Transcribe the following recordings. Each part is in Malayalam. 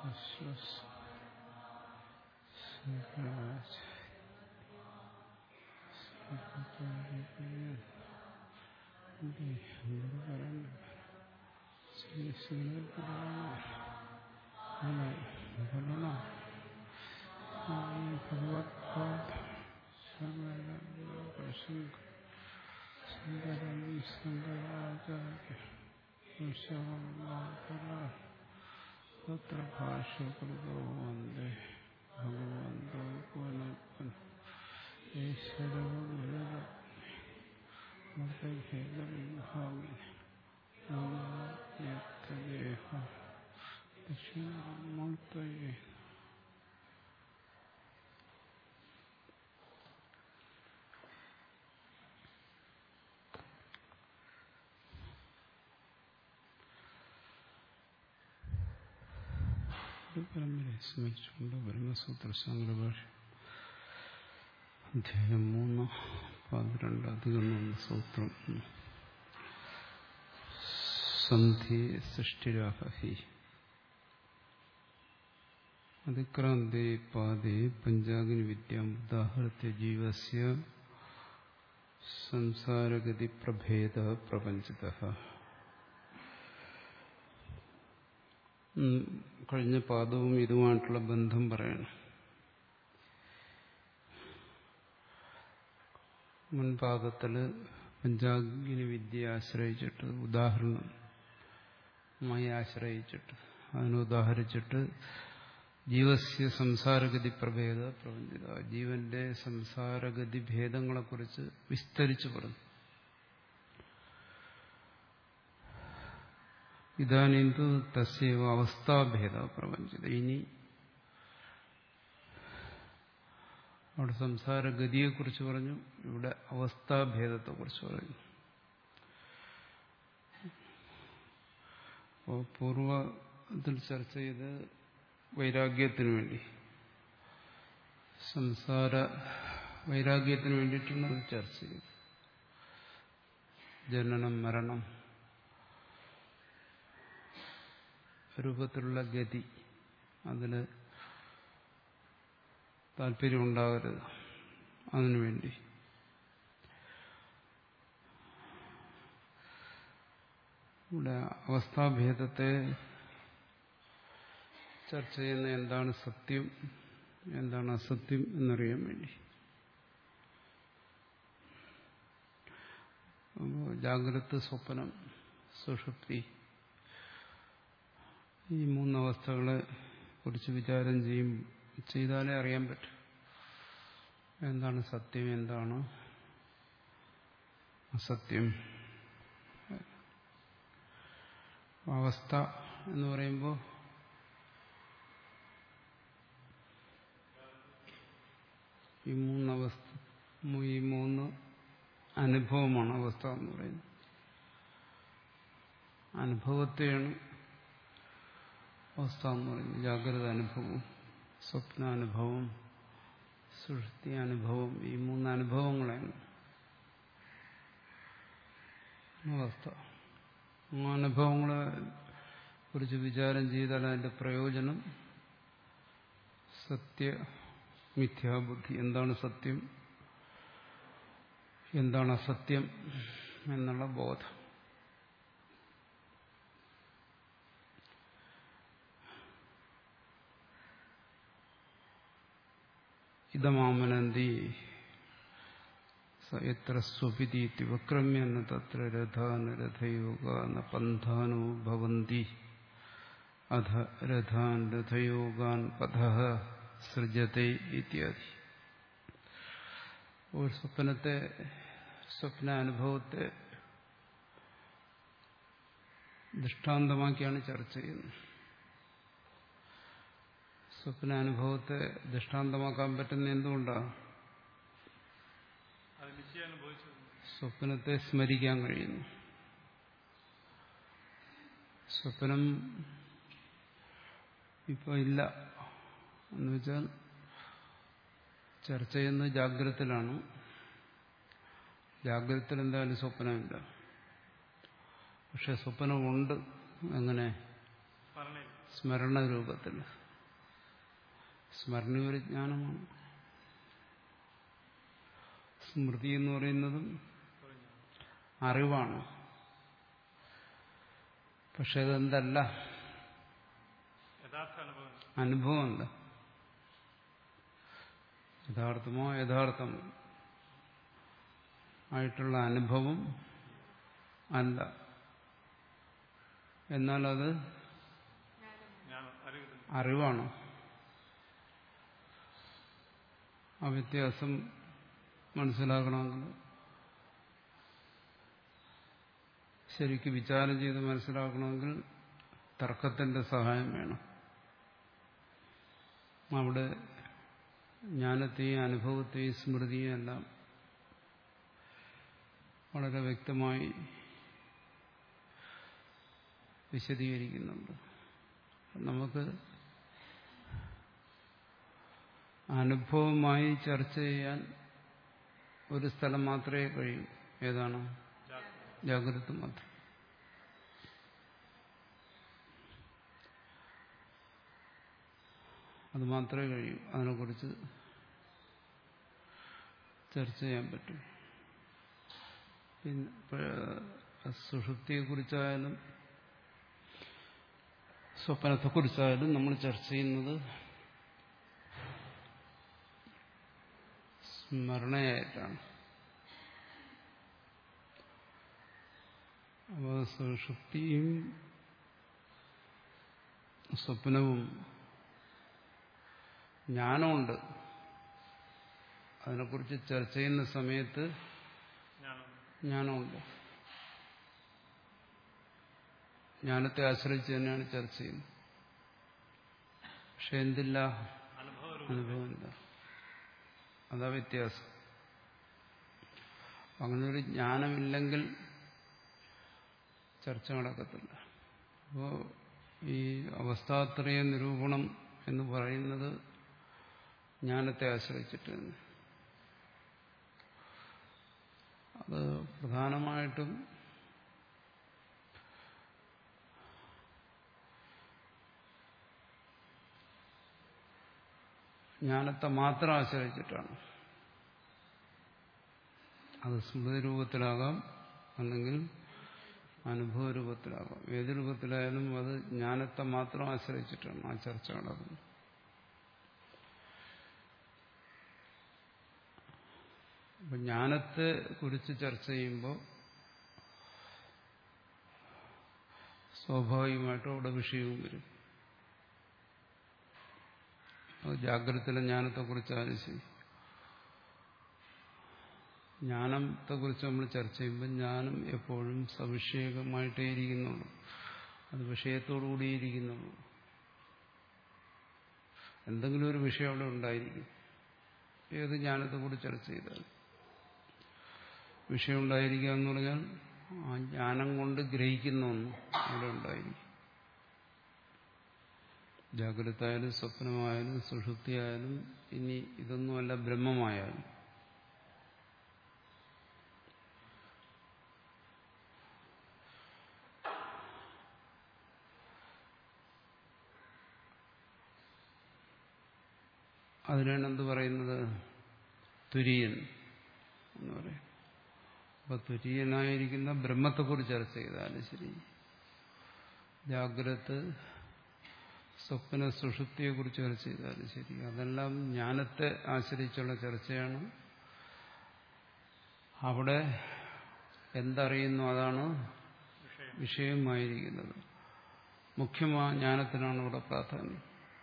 ശങ്കരം ശങ്കരാചാര്യ തത്ര ഭാഷകൃതോ വന്ദേ ഭഗവന്തോ പുനഃ ഈശ്വരഭേദവിഭാഗിനേഹ ദക്ഷിണാമൂർത്തയേ പരമ്പരയെ സ്മരിച്ചുകൊണ്ട് ബ്രഹ്മസൂത്ര സംഗ്രഭാഷ അധ്യായം മൂന്ന് പന്ത്രണ്ട് അധികം മൂന്ന് സൂത്രം സന്ധി സൃഷ്ടിരാഹി അതിക്രാന്തേ പാദേ പഞ്ചാഗ്നി വിദ്യാം ഉദാഹൃത്യ ജീവസ്യ സംസാരഗതി പ്രഭേദ പ്രപഞ്ചത കഴിഞ്ഞ പാദവും ഇതുമായിട്ടുള്ള ബന്ധം പറയണം മുൻപാദത്തിൽ പഞ്ചാഗ്നി വിദ്യ ആശ്രയിച്ചിട്ട് ഉദാഹരണമായി ആശ്രയിച്ചിട്ട് അതിനെ ഉദാഹരിച്ചിട്ട് ജീവസ്യ സംസാരഗതി പ്രഭേദ പ്രപഞ്ചിത ജീവന്റെ സംസാരഗതി ഭേദങ്ങളെക്കുറിച്ച് വിസ്തരിച്ചു പറഞ്ഞു ഇതാനിന്തു തസ്യവ അവസ്ഥാഭേദ പ്രപഞ്ചിത ഇനി അവിടെ സംസാരഗതിയെക്കുറിച്ച് പറഞ്ഞു ഇവിടെ അവസ്ഥാഭേദത്തെക്കുറിച്ച് പറഞ്ഞു അപ്പോൾ പൂർവത്തിൽ ചർച്ച ചെയ്ത് വൈരാഗ്യത്തിന് വേണ്ടി സംസാര വൈരാഗ്യത്തിന് വേണ്ടിയിട്ടാണ് അത് ചർച്ച ചെയ്തത് ജനനം മരണം രൂപത്തിലുള്ള ഗതി അതിൽ താല്പര്യമുണ്ടാകരുത് അതിനുവേണ്ടി ഇവിടെ അവസ്ഥാഭേദത്തെ ചർച്ച ചെയ്യുന്ന എന്താണ് സത്യം എന്താണ് അസത്യം എന്നറിയാൻ വേണ്ടി ജാഗ്രത സ്വപ്നം സുഷുപ്തി ഈ മൂന്നവസ്ഥകളെ കുറിച്ച് വിചാരം ചെയ്യും ചെയ്താലേ അറിയാൻ പറ്റും എന്താണ് സത്യം എന്താണ് അസത്യം അവസ്ഥ എന്ന് പറയുമ്പോൾ ഈ മൂന്നവസ്ഥ ഈ മൂന്ന് അനുഭവമാണ് അവസ്ഥ എന്ന് പറയുന്നത് അനുഭവത്തെയാണ് അവസ്ഥ എന്ന് പറയുന്നത് ജാഗ്രത അനുഭവം സ്വപ്നാനുഭവം സുഷുപ്തി അനുഭവം ഈ മൂന്ന് അനുഭവങ്ങളാണ് അവസ്ഥ ആ അനുഭവങ്ങളെ കുറിച്ച് വിചാരം ചെയ്താൽ അതിന്റെ പ്രയോജനം സത്യ മിഥ്യാബുദ്ധി എന്താണ് സത്യം എന്താണ് അസത്യം എന്നുള്ള ബോധം ഇതമാമനന്തി എത്ര സ്വപിതീതി വക്രമ്യെന്ന് തത്ര രഥാൻ രഥയോഗ പന്ഥാനോ ഭവന്തി അധ രഥാൻ രഥയോഗാൻ പഥ സൃജത്തെ ഇത്യാദി ഒരു സ്വപ്നത്തെ സ്വപ്നാനുഭവത്തെ ദൃഷ്ടാന്തമാക്കിയാണ് ചർച്ച ചെയ്യുന്നത് സ്വപ്നാനുഭവത്തെ ദൃഷ്ടാന്തമാക്കാൻ പറ്റുന്ന എന്തുകൊണ്ടാണ് സ്വപ്നത്തെ സ്മരിക്കാൻ കഴിയുന്നു സ്വപ്നം ഇപ്പൊ ഇല്ല എന്ന് വെച്ചാൽ ചർച്ച ചെയ്യുന്നത് ജാഗ്രതത്തിലാണ് ജാഗ്രതത്തിൽ എന്തായാലും സ്വപ്നമില്ല പക്ഷെ സ്വപ്നമുണ്ട് എങ്ങനെ സ്മരണ രൂപത്തിൽ സ്മരണ ഒരു ജ്ഞാനമാണ് സ്മൃതി എന്ന് പറയുന്നതും അറിവാണ് പക്ഷെ അതെന്തല്ല യഥാർത്ഥ അനുഭവം അനുഭവമല്ല യഥാർത്ഥമോ യഥാർത്ഥം ആയിട്ടുള്ള അനുഭവം അല്ല എന്നാൽ അത് ഞാൻ അറിയുന്നു അറിവാണ് ആ വ്യത്യാസം മനസ്സിലാക്കണമെങ്കിൽ ശരിക്ക് വിചാരം ചെയ്ത് മനസ്സിലാക്കണമെങ്കിൽ തർക്കത്തിന്റെ സഹായം വേണം അവിടെ ജ്ഞാനത്തെയും അനുഭവത്തെയും സ്മൃതിയും എല്ലാം വളരെ വ്യക്തമായി വിശദീകരിക്കുന്നുണ്ട് നമുക്ക് അനുഭവമായി ചർച്ച ചെയ്യാൻ ഒരു സ്ഥലം മാത്രമേ കഴിയൂ ഏതാണ് ജാഗ്രത ജാഗ്രത മാത്രം അത് മാത്രമേ കഴിയൂ അതിനെക്കുറിച്ച് ചർച്ച ചെയ്യാൻ പറ്റും പിന്നെ ഇപ്പോ സുഷുപ്തിയെക്കുറിച്ചായാലും സ്വപ്നത്തെക്കുറിച്ചായാലും നമ്മൾ ചർച്ച ചെയ്യുന്നത് സ്മരണയായിട്ടാണ് അപ്പോൾ സുഷുപ്തിയും സ്വപ്നവും ജ്ഞാനമുണ്ട് അതിനെക്കുറിച്ച് ചർച്ച ചെയ്യുന്ന സമയത്ത് ജ്ഞാനം ജ്ഞാനമുണ്ട് ജ്ഞാനത്തെ ആശ്രയിച്ച് തന്നെയാണ് ചർച്ച ചെയ്യുന്നത് പക്ഷെ എന്തില്ല അനുഭവ അനുഭവമില്ല അതാ വ്യത്യാസം അങ്ങനെ ഒരു ജ്ഞാനമില്ലെങ്കിൽ ചർച്ച നടക്കത്തില്ല അപ്പോൾ ഈ അവസ്ഥാത്രയ നിരൂപണം എന്ന് പറയുന്നത് ജ്ഞാനത്തെ ആശ്രയിച്ചിട്ട് തന്നെ അത് പ്രധാനമായിട്ടും ജ്ഞാനത്തെ മാത്രം ആശ്രയിച്ചിട്ടാണ് അത് സ്മൃതി രൂപത്തിലാകാം അല്ലെങ്കിൽ അനുഭവ രൂപത്തിലാകാം ഏത് രൂപത്തിലായാലും അത് ജ്ഞാനത്തെ മാത്രം ആശ്രയിച്ചിട്ടാണ് ആ ചർച്ച നടക്കുന്നത് അപ്പൊ ജ്ഞാനത്തെ കുറിച്ച് ചർച്ച ചെയ്യുമ്പോൾ സ്വാഭാവികമായിട്ടും അവിടെ വിഷയവും വരും അത് ജാഗ്രതയിലെ ജ്ഞാനത്തെക്കുറിച്ചാലും ശരി ജ്ഞാനത്തെക്കുറിച്ച് നമ്മൾ ചർച്ച ചെയ്യുമ്പോൾ ജ്ഞാനം എപ്പോഴും സവിഷേകമായിട്ടേ ഇരിക്കുന്നുള്ളൂ അത് വിഷയത്തോടു കൂടിയിരിക്കുന്നുള്ളൂ എന്തെങ്കിലും ഒരു വിഷയം അവിടെ ഉണ്ടായിരിക്കും ഏത് ജ്ഞാനത്തെക്കുറിച്ച് ചർച്ച ചെയ്താൽ വിഷയം ഉണ്ടായിരിക്കുക എന്ന് പറഞ്ഞാൽ ആ ജ്ഞാനം കൊണ്ട് ഗ്രഹിക്കുന്ന ഒന്ന് അവിടെ ഉണ്ടായിരിക്കും ജാഗ്രത ആയാലും സ്വപ്നമായാലും സുഷുപ്തിയായാലും ഇനി ഇതൊന്നുമല്ല ബ്രഹ്മമായാലും അതിനാണ് എന്ത് പറയുന്നത് തുര്യൻ എന്ന് പറയും അപ്പൊ തുര്യനായിരിക്കുന്ന ബ്രഹ്മത്തെക്കുറിച്ച് ചർച്ച ചെയ്താലും ശരി ജാഗ്രത സ്വപ്ന സുഷുപ്തിയെക്കുറിച്ച് ചർച്ച ചെയ്താലും ശരി അതെല്ലാം ജ്ഞാനത്തെ ആശ്രയിച്ചുള്ള ചർച്ചയാണ് അവിടെ എന്തറിയുന്നു അതാണ് വിഷയം വിഷയമായിരിക്കുന്നത് മുഖ്യമായ ജ്ഞാനത്തിനാണ് ഇവിടെ പ്രാധാന്യം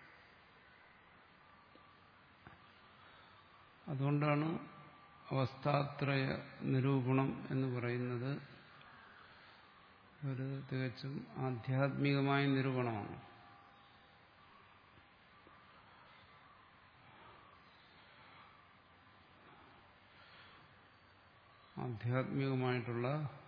അതുകൊണ്ടാണ് അവസ്ഥാത്രയ നിരൂപണം എന്ന് പറയുന്നത് ഒരു തികച്ചും ആധ്യാത്മികമായ നിരൂപണമാണ് ആധ്യാത്മികമായിട്ടുള്ള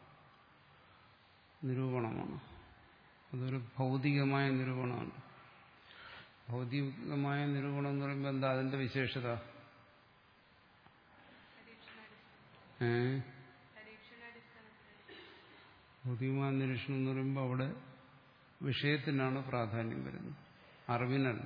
നിരൂപണമാണ് അതൊരു ഭൗതികമായ നിരൂപണമാണ് ഭൗതികമായ നിരൂപണം എന്ന് പറയുമ്പോൾ എന്താ അതിന്റെ വിശേഷത ഏ ഭൗതികമായ നിരീക്ഷണം എന്ന് പറയുമ്പോൾ അവിടെ വിഷയത്തിനാണ് പ്രാധാന്യം വരുന്നത് അറിവിനല്ല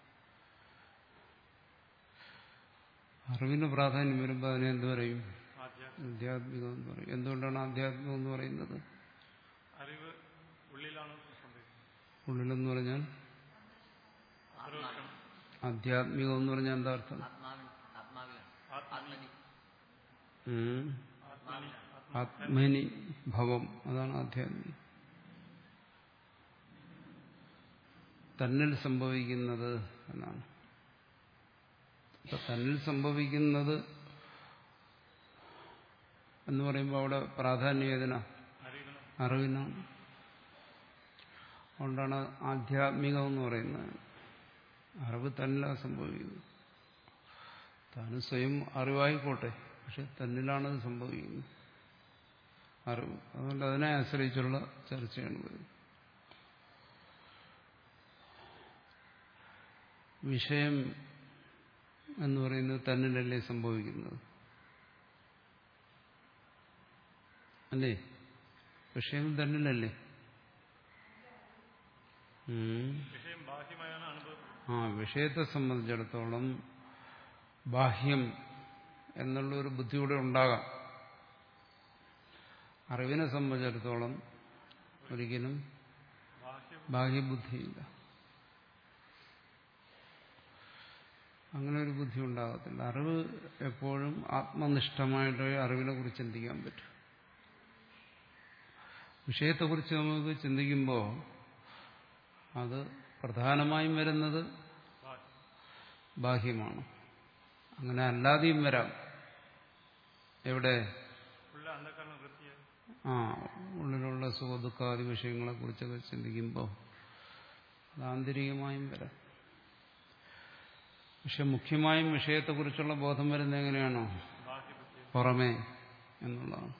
അറിവിന് പ്രാധാന്യം വരുമ്പോൾ അതിനെ എന്ത് പറയും ആധ്യാത്മികം ആധ്യാത്മികം എന്ന് പറയും എന്തുകൊണ്ടാണ് ആധ്യാത്മികം എന്ന് പറയുന്നത് അറിവ് ഉള്ളിലാണ് സംഭവിക്കുന്നത് ഉള്ളിലെന്ന് പറഞ്ഞാൽ അപരോക്ഷം ആധ്യാത്മികം എന്ന് പറഞ്ഞാൽ എന്താ അർത്ഥം ആത്മാവിൻ ആത്മാവിലാണ് ആത്മനി ഉം. ആത്മനി ആത്മനി ഭവം അതാണ് ആധ്യാത്മികം തന്നിൽ സംഭവിക്കുന്നത് എന്നാണ് അപ്പൊ തന്നിൽ സംഭവിക്കുന്നത് എന്ന് പറയുമ്പോൾ അവിടെ പ്രാധാന്യം ഏതിനാ അറിവിന് അറിവിനാണ് അതുകൊണ്ടാണ് ആധ്യാത്മികം എന്ന് പറയുന്നത് അറിവ് തന്നിലാണ് സംഭവിക്കുന്നത് താനും സ്വയം അറിവായിക്കോട്ടെ പക്ഷെ തന്നിലാണത് സംഭവിക്കുന്നത് അറിവ് അതുകൊണ്ട് അതിനെ ആശ്രയിച്ചുള്ള ചർച്ചയാണ് വരുന്നത് വിഷയം എന്ന് പറയുന്നത് തന്നിലല്ലേ സംഭവിക്കുന്നത് അല്ലേ വിഷയം തന്നിലല്ലേ ഉം. വിഷയം ബാഹ്യമായാണ് അനുഭവപ്പെടുന്നത് ആ വിഷയത്തെ സംബന്ധിച്ചിടത്തോളം ബാഹ്യം എന്നുള്ള ഒരു ബുദ്ധിയൂടെ ഉണ്ടാകാം അറിവിനെ സംബന്ധിച്ചിടത്തോളം ഒരിക്കലും ബാഹ്യം ബാഹ്യബുദ്ധിയില്ല അങ്ങനെ ഒരു ബുദ്ധി ഉണ്ടാകത്തില്ല അറിവ് എപ്പോഴും ആത്മനിഷ്ഠമായിട്ട് അറിവിനെ കുറിച്ച് ചിന്തിക്കാൻ പറ്റും വിഷയത്തെക്കുറിച്ച് നമുക്ക് ചിന്തിക്കുമ്പോൾ അത് പ്രധാനമായും വരുന്നത് ബാഹ്യം ബാഹ്യമാണ് അങ്ങനെ അല്ലാതെയും വരാം എവിടെ ഉള്ള അന്ധകരണം വൃത്തിയായി ആ ഉള്ളിലുള്ള സുഖദുഃഖാദി വിഷയങ്ങളെ കുറിച്ചൊക്കെ ചിന്തിക്കുമ്പോൾ അത് ആന്തരികമായും വരാം പക്ഷെ മുഖ്യമായും വിഷയത്തെക്കുറിച്ചുള്ള ബോധം വരുന്നത് എങ്ങനെയാണോ ബാഹ്യബുദ്ധി പുറമേ എന്നുള്ളതാണ്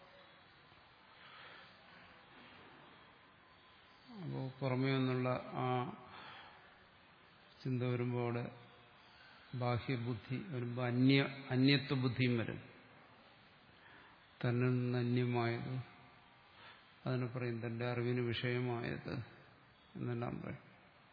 അപ്പോൾ പുറമേ എന്നുള്ള ആ ചിന്ത വരുമ്പോൾ അവിടെ ബാഹ്യബുദ്ധി വരുമ്പോൾ അന്യ അന്യത്വ ബുദ്ധിയും വരും തന്നിൽ നിന്ന് അന്യമായത് അതിനെ പറയും തന്റെ അറിവിന് വിഷയമായത് എന്നെല്ലാം പറയും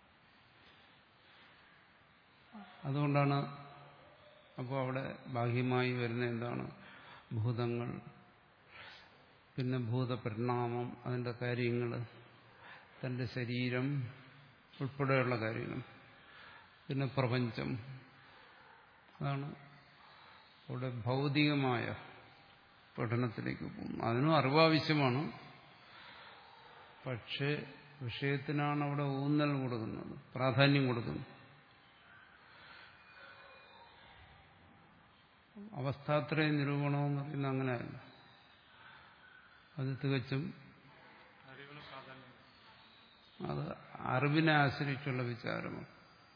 അതുകൊണ്ടാണ് അപ്പോൾ അവിടെ ബാഹ്യമായി വരുന്ന എന്താണ് ഭൂതങ്ങൾ പിന്നെ ഭൂതപരിണാമം അതിൻ്റെ കാര്യങ്ങൾ തൻ്റെ ശരീരം ഉൾപ്പെടെയുള്ള കാര്യങ്ങൾ പിന്നെ പ്രപഞ്ചം അതാണ് അവിടെ ഭൗതികമായ പഠനത്തിലേക്ക് പോകുന്നു അതിനും അറിവാവശ്യമാണ് പക്ഷേ വിഷയത്തിനാണ് അവിടെ ഊന്നൽ കൊടുക്കുന്നത് പ്രാധാന്യം കൊടുക്കുന്നത് അവസ്ഥാത്രയ നിരൂപണമെന്ന് പറയുന്നത് അങ്ങനെയല്ല അത് തികച്ചും അറിവിന് പ്രാധാന്യം അത് അറിവിനെ ആശ്രയിച്ചുള്ള വിചാരമാണ്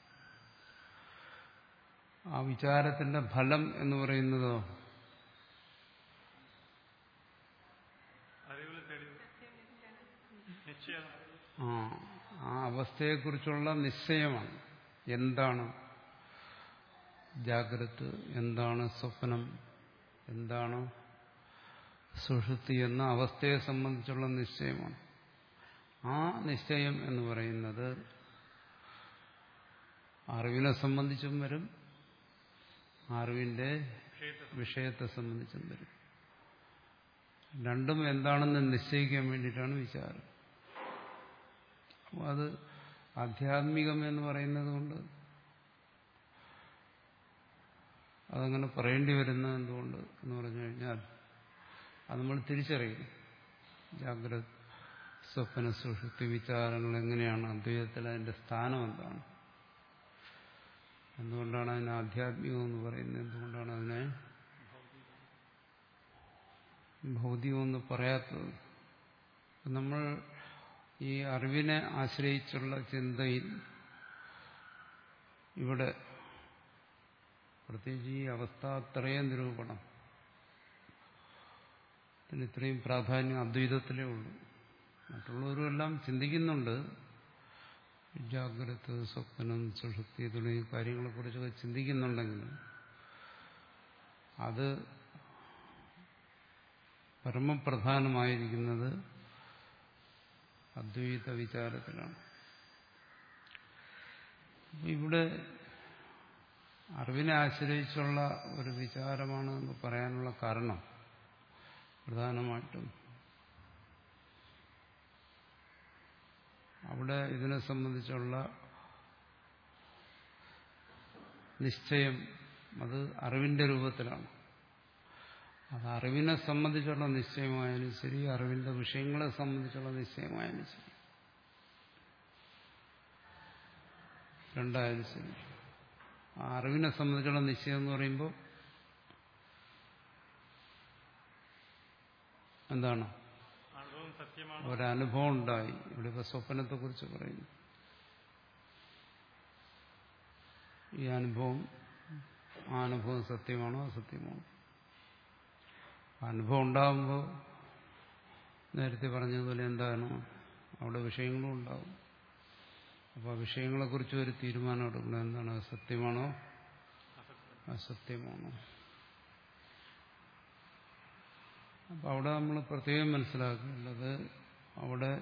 ആ വിചാരത്തിന്റെ ഫലം എന്ന് പറയുന്നതോ അറിവിൽ തെളിവ് നിശ്ചയം ആ ആ അവസ്ഥയെക്കുറിച്ചുള്ള നിശ്ചയമാണ് എന്താണ് ജാഗ്രത് എന്താണ് സ്വപ്നം എന്താണ് സുഷുപ്തി എന്ന അവസ്ഥയെ സംബന്ധിച്ചുള്ള നിശ്ചയമാണ് ആ നിശ്ചയം എന്ന് പറയുന്നത് അറിവിനെ സംബന്ധിച്ചും വരും അറിവിന്റെ വിഷയത്തെ വിഷയത്തെ സംബന്ധിച്ചും വരും രണ്ടും എന്താണെന്ന് നിശ്ചയിക്കാൻ വേണ്ടിയിട്ടാണ് വിചാരം അപ്പോൾ അത് ആധ്യാത്മികം എന്ന് പറയുന്നത് കൊണ്ട് അതങ്ങനെ പറയേണ്ടി വരുന്നത് എന്തുകൊണ്ട് എന്ന് പറഞ്ഞു കഴിഞ്ഞാൽ അത് നമ്മൾ തിരിച്ചറിയും ജാഗ്രത സ്വപ്ന സുഷുപ്തി വിചാരങ്ങൾ എങ്ങനെയാണ് അദ്വൈതത്തിൽ അതിന്റെ സ്ഥാനം എന്താണ് എന്തുകൊണ്ടാണ് അതിനെ ആധ്യാത്മികം എന്ന് പറയുന്നത് എന്തുകൊണ്ടാണ് അതിനെ ഭൗതികമെന്ന് പറയാത്തത് നമ്മൾ ഈ അറിവിനെ ആശ്രയിച്ചുള്ള ചിന്തയിൽ ഇവിടെ പ്രത്യേകിച്ച് ഈ അവസ്ഥാത്രയ നിരൂപണം ഇതിന് ഇത്രയും പ്രാധാന്യം അദ്വൈതത്തിലേ ഉള്ളൂ മറ്റുള്ളവരും എല്ലാം ചിന്തിക്കുന്നുണ്ട് ജാഗ്രത സ്വപ്നം സുഷുപ്തി തുടങ്ങിയ കാര്യങ്ങളെക്കുറിച്ചൊക്കെ ചിന്തിക്കുന്നുണ്ടെങ്കിലും അത് പരമപ്രധാനമായിരിക്കുന്നത് അദ്വൈത വിചാരത്തിലാണ് അപ്പൊ ഇവിടെ അറിവിനെ ആശ്രയിച്ചുള്ള ഒരു വിചാരമാണ് എന്ന് പറയാനുള്ള കാരണം പ്രധാനമായിട്ടും അവിടെ ഇതിനെ സംബന്ധിച്ചുള്ള നിശ്ചയം അത് അറിവിന്റെ രൂപത്തിലാണ് അത് അറിവിനെ സംബന്ധിച്ചുള്ള നിശ്ചയമായാലും ശരി അറിവിന്റെ വിഷയങ്ങളെ സംബന്ധിച്ചുള്ള നിശ്ചയമായാലും ശരി രണ്ടായാലും ശരി ആ അറിവിനെ സംബന്ധിച്ചുള്ള നിശ്ചയം എന്ന് പറയുമ്പോൾ എന്താണ് അനുഭവം സത്യമാണ് ഒരനുഭവം ഉണ്ടായി ഇവിടെ ഇപ്പൊ സ്വപ്നത്തെ കുറിച്ച് പറയുന്നു ഈ അനുഭവം ആ അനുഭവം സത്യമാണോ അസത്യമാണോ ആ അനുഭവം ഉണ്ടാകുമ്പോൾ നേരത്തെ പറഞ്ഞതുപോലെ എന്താണ് അവിടെ വിഷയങ്ങളും ഉണ്ടാവും അപ്പോൾ വിഷയങ്ങളെക്കുറിച്ച് ഒരു തീരുമാനം എടുക്കണം എന്താണ് അത് സത്യമാണോ അസത്യമാണോ അപ്പം അവിടെ നമ്മൾ പ്രത്യേകം മനസ്സിലാക്കേണ്ടത് അവിടെ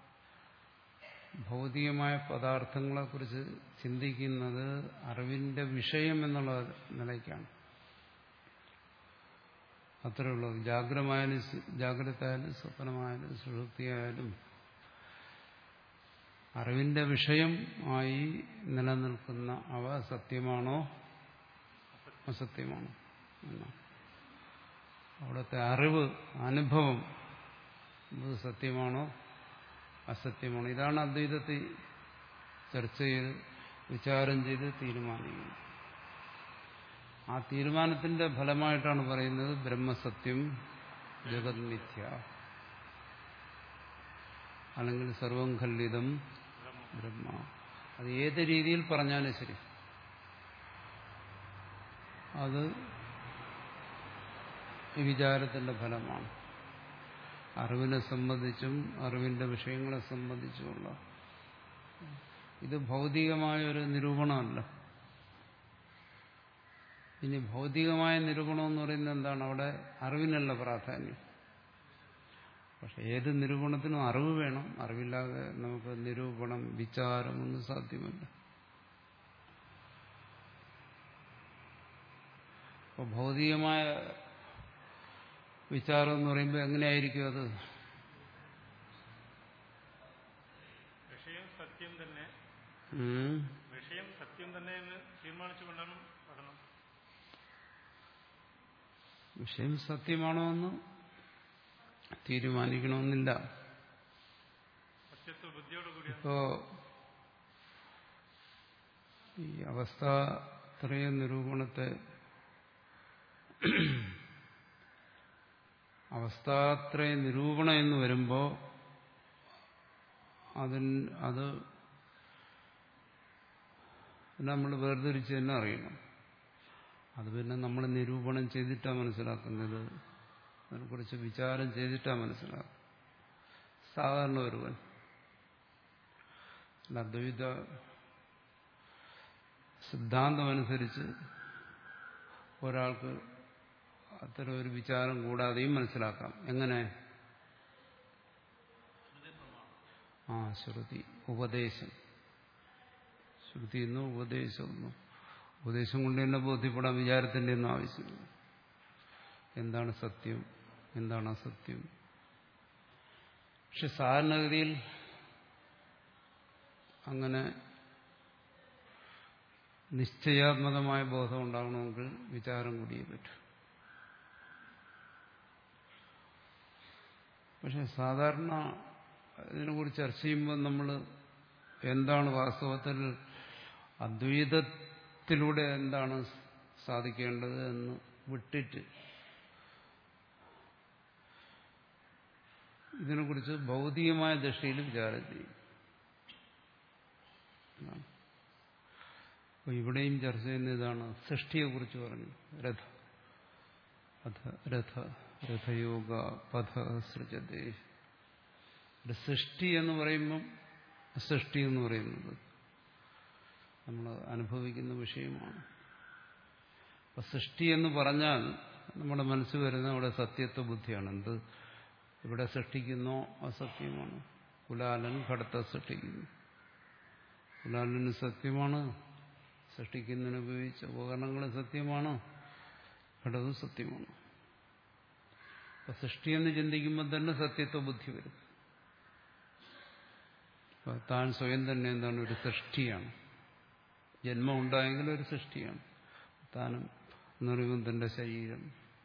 ഭൗതികമായ പദാർത്ഥങ്ങളെക്കുറിച്ച് ചിന്തിക്കുന്നത് അറിവിന്റെ വിഷയം എന്നുള്ള നിലയ്ക്കാണ് അത്രേ ഉള്ളൂ ജാഗ്രമായാലും ജാഗ്രതായാലും സ്വപ്നമായാലും സുഷുപ്തിയായാലും അറിവിന്റെ വിഷയം ആയി നിലനിൽക്കുന്ന അവ സത്യമാണോ അസത്യമാണോ എന്നാണ് അവിടുത്തെ അറിവ് അനുഭവം ഇത് സത്യമാണോ അസത്യമാണോ ഇതാണ് അദ്വൈതത്തിൽ ചർച്ച ചെയ്ത് വിചാരം ചെയ്ത് തീരുമാനിക്കുന്നത് ആ തീരുമാനത്തിന്റെ ഫലമായിട്ടാണ് പറയുന്നത് ബ്രഹ്മസത്യം ജഗത് മിഥ്യ അല്ലെങ്കിൽ സർവം ഖല്ലിതം ബ്രഹ്മ അത് ഏത് രീതിയിൽ പറഞ്ഞാലും ശരി അത് ഈ വിചാരത്തിന്റെ ഫലമാണ് അറിവിനെ സംബന്ധിച്ചും അറിവിന്റെ വിഷയങ്ങളെ സംബന്ധിച്ചുമുള്ള ഇത് ഭൗതികമായ ഒരു നിരൂപണമല്ല ഇനി ഭൗതികമായ നിരൂപണം എന്ന് പറയുന്നത് എന്താണ് അവിടെ അറിവിനല്ല പ്രാധാന്യം പക്ഷെ ഏത് നിരൂപണത്തിനും അറിവ് വേണം അറിവില്ലാതെ നമുക്ക് നിരൂപണം വിചാരം ഒന്നും സാധ്യമല്ല അപ്പോൾ ഭൗതികമായ വിചാരം എന്ന് പറയുമ്പോൾ എങ്ങനെയായിരിക്കും അത് വിഷയം സത്യം തന്നെ ഉം. വിഷയം സത്യം തന്നെ എന്ന് തീരുമാനിച്ചുകൊണ്ടാണ് പഠനം വിഷയം സത്യമാണോ എന്ന് തീരുമാനിക്കണമെന്നില്ല സത്യത്വ ബുദ്ധിയോട് കൂടിയാണ് ഇപ്പോ ഈ അവസ്ഥാത്രയ നിരൂപണത്തെ അവസ്ഥാത്രയ നിരൂപണം എന്ന് വരുമ്പോൾ അതിന് അത് നമ്മൾ വേർതിരിച്ച് തന്നെ അറിയണം അത് പിന്നെ നമ്മൾ നിരൂപണം ചെയ്തിട്ടാണ് മനസ്സിലാക്കുന്നത് അതിനെക്കുറിച്ച് വിചാരം ചെയ്തിട്ടാണ് മനസ്സിലാക്കുന്നത് സാധാരണ ഒരുവൻ അല്ല, അദ്വൈത സിദ്ധാന്തമനുസരിച്ച് ഒരാൾക്ക് അത്തരം ഒരു വിചാരം കൂടാതെയും മനസ്സിലാക്കാം എങ്ങനെ ആ ശ്രുതി ഉപദേശം ശ്രുതി എന്നും ഉപദേശം എന്നും ഉപദേശം കൊണ്ട് തന്നെ ബോധ്യപ്പെടാൻ വിചാരത്തിന്റെ ഒന്നും ആവശ്യമില്ല എന്താണ് സത്യം എന്താണ് അസത്യം പക്ഷെ സാധാരണഗതിയിൽ അങ്ങനെ നിശ്ചയാത്മകമായ ബോധം ഉണ്ടാകണമെങ്കിൽ വിചാരം കൂടിയേ പറ്റൂ പക്ഷെ സാധാരണ ഇതിനെക്കുറിച്ച് ചർച്ച ചെയ്യുമ്പോൾ നമ്മൾ എന്താണ് വാസ്തവത്തിൽ അദ്വൈതത്തിലൂടെ എന്താണ് സാധിക്കേണ്ടത് എന്ന് വിട്ടിട്ട് ഇതിനെക്കുറിച്ച് ഭൗതികമായ ദൃഷ്ടിയിൽ വിചാരം ചെയ്യും എന്നാണ്. അപ്പൊ ഇവിടെയും ചർച്ച ചെയ്യുന്ന ഇതാണ് സൃഷ്ടിയെക്കുറിച്ച് പറഞ്ഞു രഥ അഥ രഥ രഥയോഗ പഥ സൃജതേ ഇവിടെ സൃഷ്ടി എന്ന് പറയുമ്പം സൃഷ്ടി എന്ന് പറയുന്നത് നമ്മൾ അനുഭവിക്കുന്ന വിഷയമാണ് അപ്പൊ സൃഷ്ടി എന്ന് പറഞ്ഞാൽ നമ്മുടെ മനസ്സിൽ വരുന്ന അവിടെ സത്യത്വ ബുദ്ധിയാണ് എന്ത് ഇവിടെ സൃഷ്ടിക്കുന്നോ അസത്യമാണ് കുലാലൻ ഘടത്തെ സൃഷ്ടിക്കുന്നു കുലാലന് സത്യമാണ് സൃഷ്ടിക്കുന്നതിന് ഉപയോഗിച്ച ഉപകരണങ്ങൾ സത്യമാണ് ഘടകവും സത്യമാണ് അപ്പൊ സൃഷ്ടിയെന്ന് ചിന്തിക്കുമ്പോൾ തന്നെ സത്യത്വ ബുദ്ധി വരും അപ്പൊ താൻ സ്വയം തന്നെ എന്താണ് ഒരു സൃഷ്ടിയാണ് ജന്മം ഉണ്ടായെങ്കിൽ ഒരു സൃഷ്ടിയാണ് താനും എന്ന് പറയുമ്പോൾ തന്റെ ശരീരം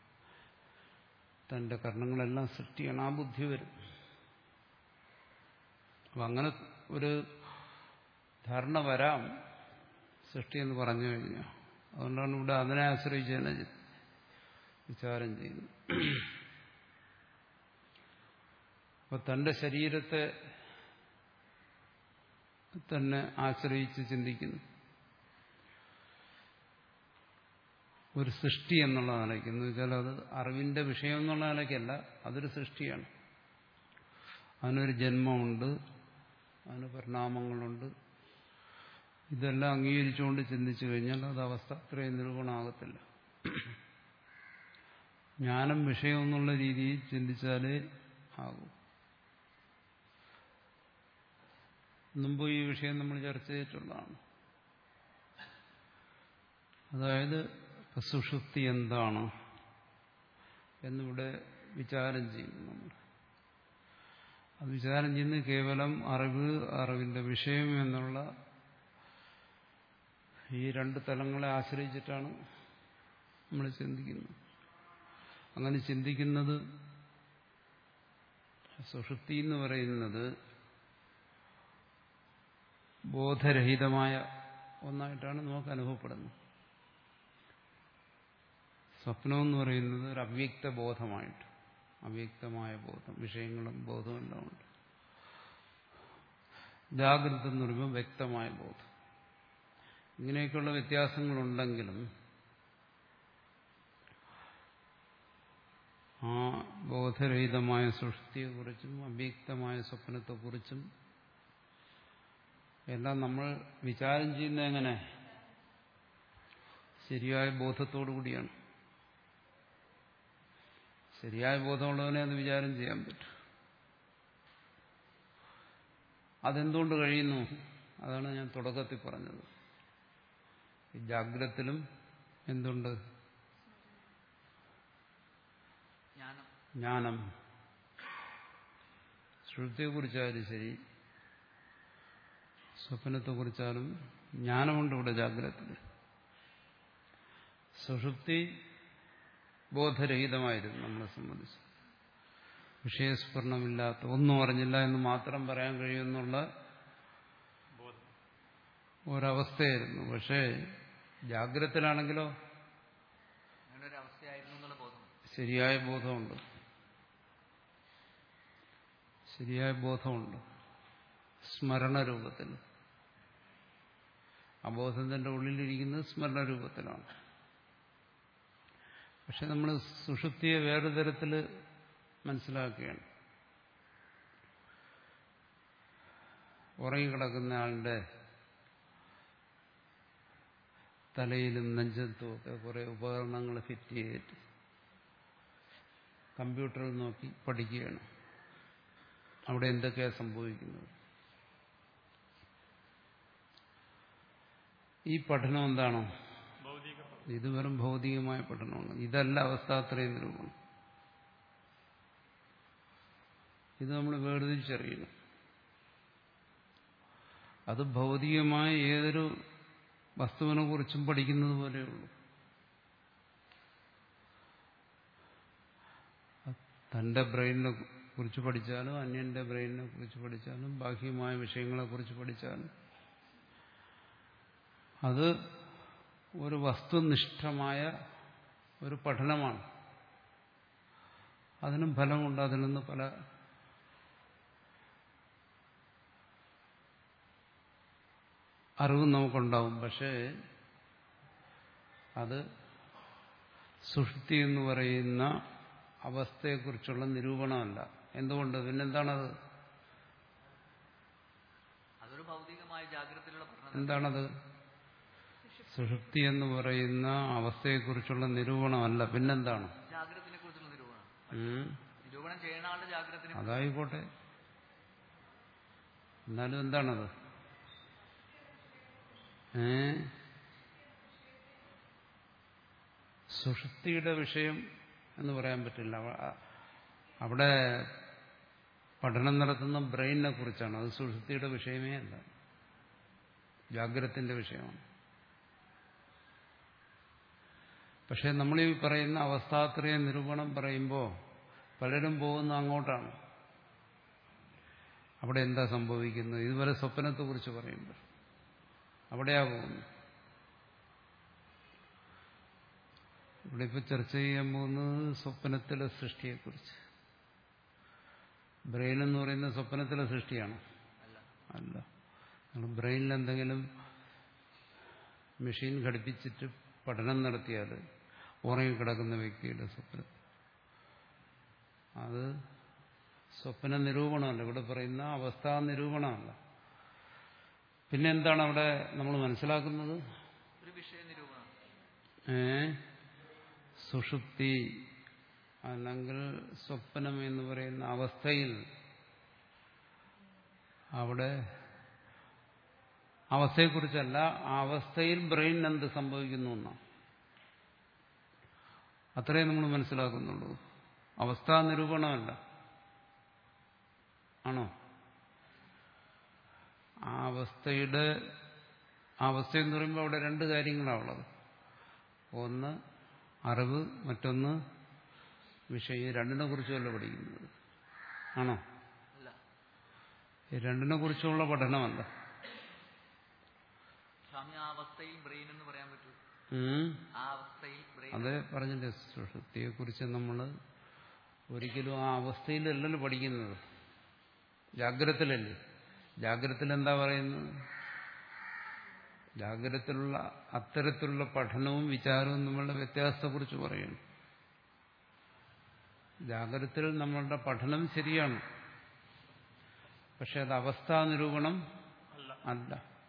തന്റെ കർണങ്ങളെല്ലാം സൃഷ്ടിയാണ് ആ ബുദ്ധി വരും അപ്പൊ അങ്ങനെ ഒരു ധാരണ വരാം സൃഷ്ടി എന്ന് പറഞ്ഞു കഴിഞ്ഞാൽ അതുകൊണ്ടാണ് ഇവിടെ അതിനെ ആശ്രയിച്ച് തന്നെ വിചാരം ചെയ്യുന്നത് അപ്പൊ തന്റെ ശരീരത്തെ തന്നെ ആശ്രയിച്ച് ചിന്തിക്കുന്നു ഒരു സൃഷ്ടി എന്നുള്ള നിലയ്ക്ക് എന്ന് വെച്ചാൽ അത് അറിവിന്റെ വിഷയം എന്നുള്ള നിലയ്ക്കല്ല അതൊരു സൃഷ്ടിയാണ് അതിനൊരു ജന്മമുണ്ട് അതിന് പരിണാമങ്ങളുണ്ട് ഇതെല്ലാം അംഗീകരിച്ചുകൊണ്ട് ചിന്തിച്ചു കഴിഞ്ഞാൽ അത് അവസ്ഥ അത്രയും നിരൂപണമാകത്തില്ല ജ്ഞാനം വിഷയം എന്നുള്ള രീതിയിൽ ചിന്തിച്ചാലേ ആകൂ മുമ്പ് ഈ വിഷയം നമ്മൾ ചർച്ച ചെയ്തിട്ടുള്ളതാണ് അതായത് സുഷുപ്തി എന്താണ് എന്നിവിടെ വിചാരം ചെയ്യുന്നു നമ്മൾ അത് വിചാരം ചെയ്യുന്നത് കേവലം അറിവ് അറിവിന്റെ വിഷയം എന്നുള്ള ഈ രണ്ട് തലങ്ങളെ ആശ്രയിച്ചിട്ടാണ് നമ്മൾ ചിന്തിക്കുന്നത് അങ്ങനെ ചിന്തിക്കുന്നത് സുഷുപ്തി എന്ന് പറയുന്നത് ബോധരഹിതമായ ഒന്നായിട്ടാണ് നമുക്ക് അനുഭവപ്പെടുന്നത് സ്വപ്നം എന്ന് പറയുന്നത് ഒരു അവ്യക്ത ബോധമായിട്ട് അവ്യക്തമായ ബോധം വിഷയങ്ങളും ബോധവും എല്ലാം ഉണ്ട് ജാഗ്രത എന്ന് പറയുമ്പോൾ വ്യക്തമായ ബോധം ഇങ്ങനെയൊക്കെയുള്ള വ്യത്യാസങ്ങളുണ്ടെങ്കിലും ആ ബോധരഹിതമായ സൃഷ്ടിയെക്കുറിച്ചും അവ്യക്തമായ സ്വപ്നത്തെക്കുറിച്ചും എല്ലാം നമ്മൾ വിചാരം ചെയ്യുന്നത് എങ്ങനെ ശരിയായ ബോധത്തോടു കൂടിയാണ് ശരിയായ ബോധമുള്ളവനെ അത് വിചാരം ചെയ്യാൻ പറ്റും അതെന്തുകൊണ്ട് കഴിയുന്നു അതാണ് ഞാൻ തുടക്കത്തിൽ പറഞ്ഞത് ഈ ജാഗ്രത്തിലും എന്തുണ്ട് ജ്ഞാനം ജ്ഞാനം ശ്രുതിയെക്കുറിച്ചായാലും ശരി സ്വപ്നത്തെക്കുറിച്ചാലും ജ്ഞാനമുണ്ട് ഇവിടെ ജാഗ്രതത്തിൽ സുഷുപ്തി ബോധരഹിതമായിരുന്നു നമ്മളെ സംബന്ധിച്ച് വിഷയസ്ഫുരണമില്ലാത്ത ഒന്നും അറിഞ്ഞില്ല എന്ന് മാത്രം പറയാൻ കഴിയുമെന്നുള്ള ബോധം ഒരവസ്ഥയായിരുന്നു പക്ഷേ ജാഗ്രതത്തിലാണെങ്കിലോ അങ്ങനെ ഒരു അവസ്ഥയായിരുന്നു എന്നുള്ള ബോധം ശരിയായ ബോധമുണ്ട് ശരിയായ ബോധമുണ്ട് സ്മരണ രൂപത്തിൽ ആ ബോധത്തിന്റെ ഉള്ളിലിരിക്കുന്നത് സ്മരണ രൂപത്തിലാണ് പക്ഷെ നമ്മൾ സുഷുപ്തിയെ വേറെ തരത്തിൽ മനസ്സിലാക്കുകയാണ് ഉറങ്ങിക്കിടക്കുന്ന ആളുടെ തലയിലും നെഞ്ചത്തും ഒക്കെ കുറെ ഉപകരണങ്ങൾ ഫിറ്റ് ചെയ്തിട്ട് കമ്പ്യൂട്ടറിൽ നോക്കി പഠിക്കുകയാണ് അവിടെ എന്തൊക്കെയാണ് സംഭവിക്കുന്നത് ഈ പഠനം എന്താണോ ഭൗതിക പഠനം. ഇത് വെറും ഭൗതികമായ പഠനമാണ് ഇതല്ല അവസ്ഥാത്രയ നിരൂപണം ഇത് നമ്മൾ വേർതിരിച്ചറിയണം അത് ഭൗതികമായ ഏതൊരു വസ്തുവിനെ കുറിച്ചും പഠിക്കുന്നത് പോലെയുള്ളൂ തന്റെ ബ്രെയിനിനെ കുറിച്ച് പഠിച്ചാലും അന്യന്റെ ബ്രെയിനിനെ കുറിച്ച് പഠിച്ചാലും ബാഹ്യമായ വിഷയങ്ങളെ കുറിച്ച് പഠിച്ചാലും അത് ഒരു വസ്തുനിഷ്ഠമായ ഒരു പഠനമാണ് അതിനും ഫലമുണ്ട് അതിൽ നിന്ന് പല അറിവും നമുക്കുണ്ടാവും പക്ഷേ അത് സുഷുപ്തി എന്ന് പറയുന്ന അവസ്ഥയെക്കുറിച്ചുള്ള നിരൂപണമല്ല എന്തുകൊണ്ട് പിന്നെന്താണത് അതൊരു ഭൗതികമായ ജാഗ്രതയിലുള്ള പഠനം എന്താണത് സുഷുപ്തി എന്ന് പറയുന്ന അവസ്ഥയെക്കുറിച്ചുള്ള നിരൂപണമല്ല പിന്നെന്താണ് ജാഗ്രതത്തിനെ കുറിച്ചുള്ള നിരൂപണം ഉം. നിരൂപണം ചെയ്യുന്ന ആളുടെ ജാഗ്രതത്തിനെ അതായിക്കോട്ടെ എന്നാലും എന്താണത് ഏ സുഷുപ്തിയുടെ വിഷയം എന്ന് പറയാൻ പറ്റില്ല അവ- അവിടെ പഠനം നടത്തുന്ന ബ്രെയിനിനെ കുറിച്ചാണ് അത് സുഷുപ്തിയുടെ വിഷയമേ അല്ല ജാഗ്രത്തിന്റെ വിഷയമാണ് പക്ഷെ നമ്മൾ ഈ പറയുന്ന അവസ്ഥാത്രയ നിരൂപണം പറയുമ്പോൾ പലരും പോകുന്ന അങ്ങോട്ടാണ് അവിടെ എന്താ സംഭവിക്കുന്നത് ഇതുവരെ സ്വപ്നത്തെക്കുറിച്ച് പറയുമ്പോൾ അവിടെയാ പോകുന്നു ഇവിടെ ഇപ്പോൾ ചർച്ച ചെയ്യാൻ പോകുന്നത് സ്വപ്നത്തിലെ സൃഷ്ടിയെക്കുറിച്ച് ബ്രെയിൻ എന്ന് പറയുന്ന സ്വപ്നത്തിലെ സൃഷ്ടിയാണ് അല്ല അല്ല നിങ്ങൾ ബ്രെയിനിൽ എന്തെങ്കിലും മെഷീൻ ഘടിപ്പിച്ചിട്ട് പഠനം നടത്തിയാൽ ഉറങ്ങിക്കിടക്കുന്ന വ്യക്തിയുടെ സ്വപ്നം അത് സ്വപ്ന നിരൂപണമല്ല ഇവിടെ പറയുന്ന അവസ്ഥാ നിരൂപണമല്ല പിന്നെ എന്താണ് അവിടെ നമ്മൾ മനസ്സിലാക്കുന്നത് ഒരു വിഷയ നിരൂപണം ഏ സുഷുപ്തി അല്ലെങ്കിൽ സ്വപ്നം എന്ന് പറയുന്ന അവസ്ഥയിൽ അവിടെ അവസ്ഥയെക്കുറിച്ചല്ല ആ അവസ്ഥയിൽ ബ്രെയിൻ എന്ത് സംഭവിക്കുന്നു എന്നാണ് അത്രയും നമ്മൾ മനസ്സിലാക്കുന്നുള്ളൂ അവസ്ഥാ നിരൂപണമല്ല ആണോ ആ അവസ്ഥയുടെ ആ അവസ്ഥ എന്ന് പറയുമ്പോൾ അവിടെ രണ്ട് കാര്യങ്ങളാണ് ഉള്ളത് ഒന്ന് അറിവ് മറ്റൊന്ന് വിഷയം രണ്ടിനെ കുറിച്ചല്ല പഠിക്കുന്നത് ആണോ അല്ല ഈ രണ്ടിനെ കുറിച്ചുള്ള പഠനമല്ല സ്വാമി ആ അവസ്ഥയിൽ ബ്രെയിൻ എന്ന് പറയാൻ പറ്റൂ ഉം. ആ അവസ്ഥയിൽ ബ്രെയിൻ അത് പറഞ്ഞില്ലേ സുഷുപ്തിയെക്കുറിച്ച് നമ്മൾ ഒരിക്കലും ആ അവസ്ഥയിലല്ലല്ലോ പഠിക്കുന്നത് ജാഗ്രതത്തിലല്ലേ ജാഗ്രതത്തിൽ എന്താ പറയുന്നത് ജാഗ്രതത്തിലുള്ള അത്തരത്തിലുള്ള പഠനവും വിചാരവും നമ്മളുടെ വ്യത്യാസത്തെക്കുറിച്ച് പറയുന്നു ജാഗ്രതത്തിൽ നമ്മളുടെ പഠനം ശരിയാണ് പക്ഷെ അത് അവസ്ഥാ നിരൂപണം അല്ല അല്ല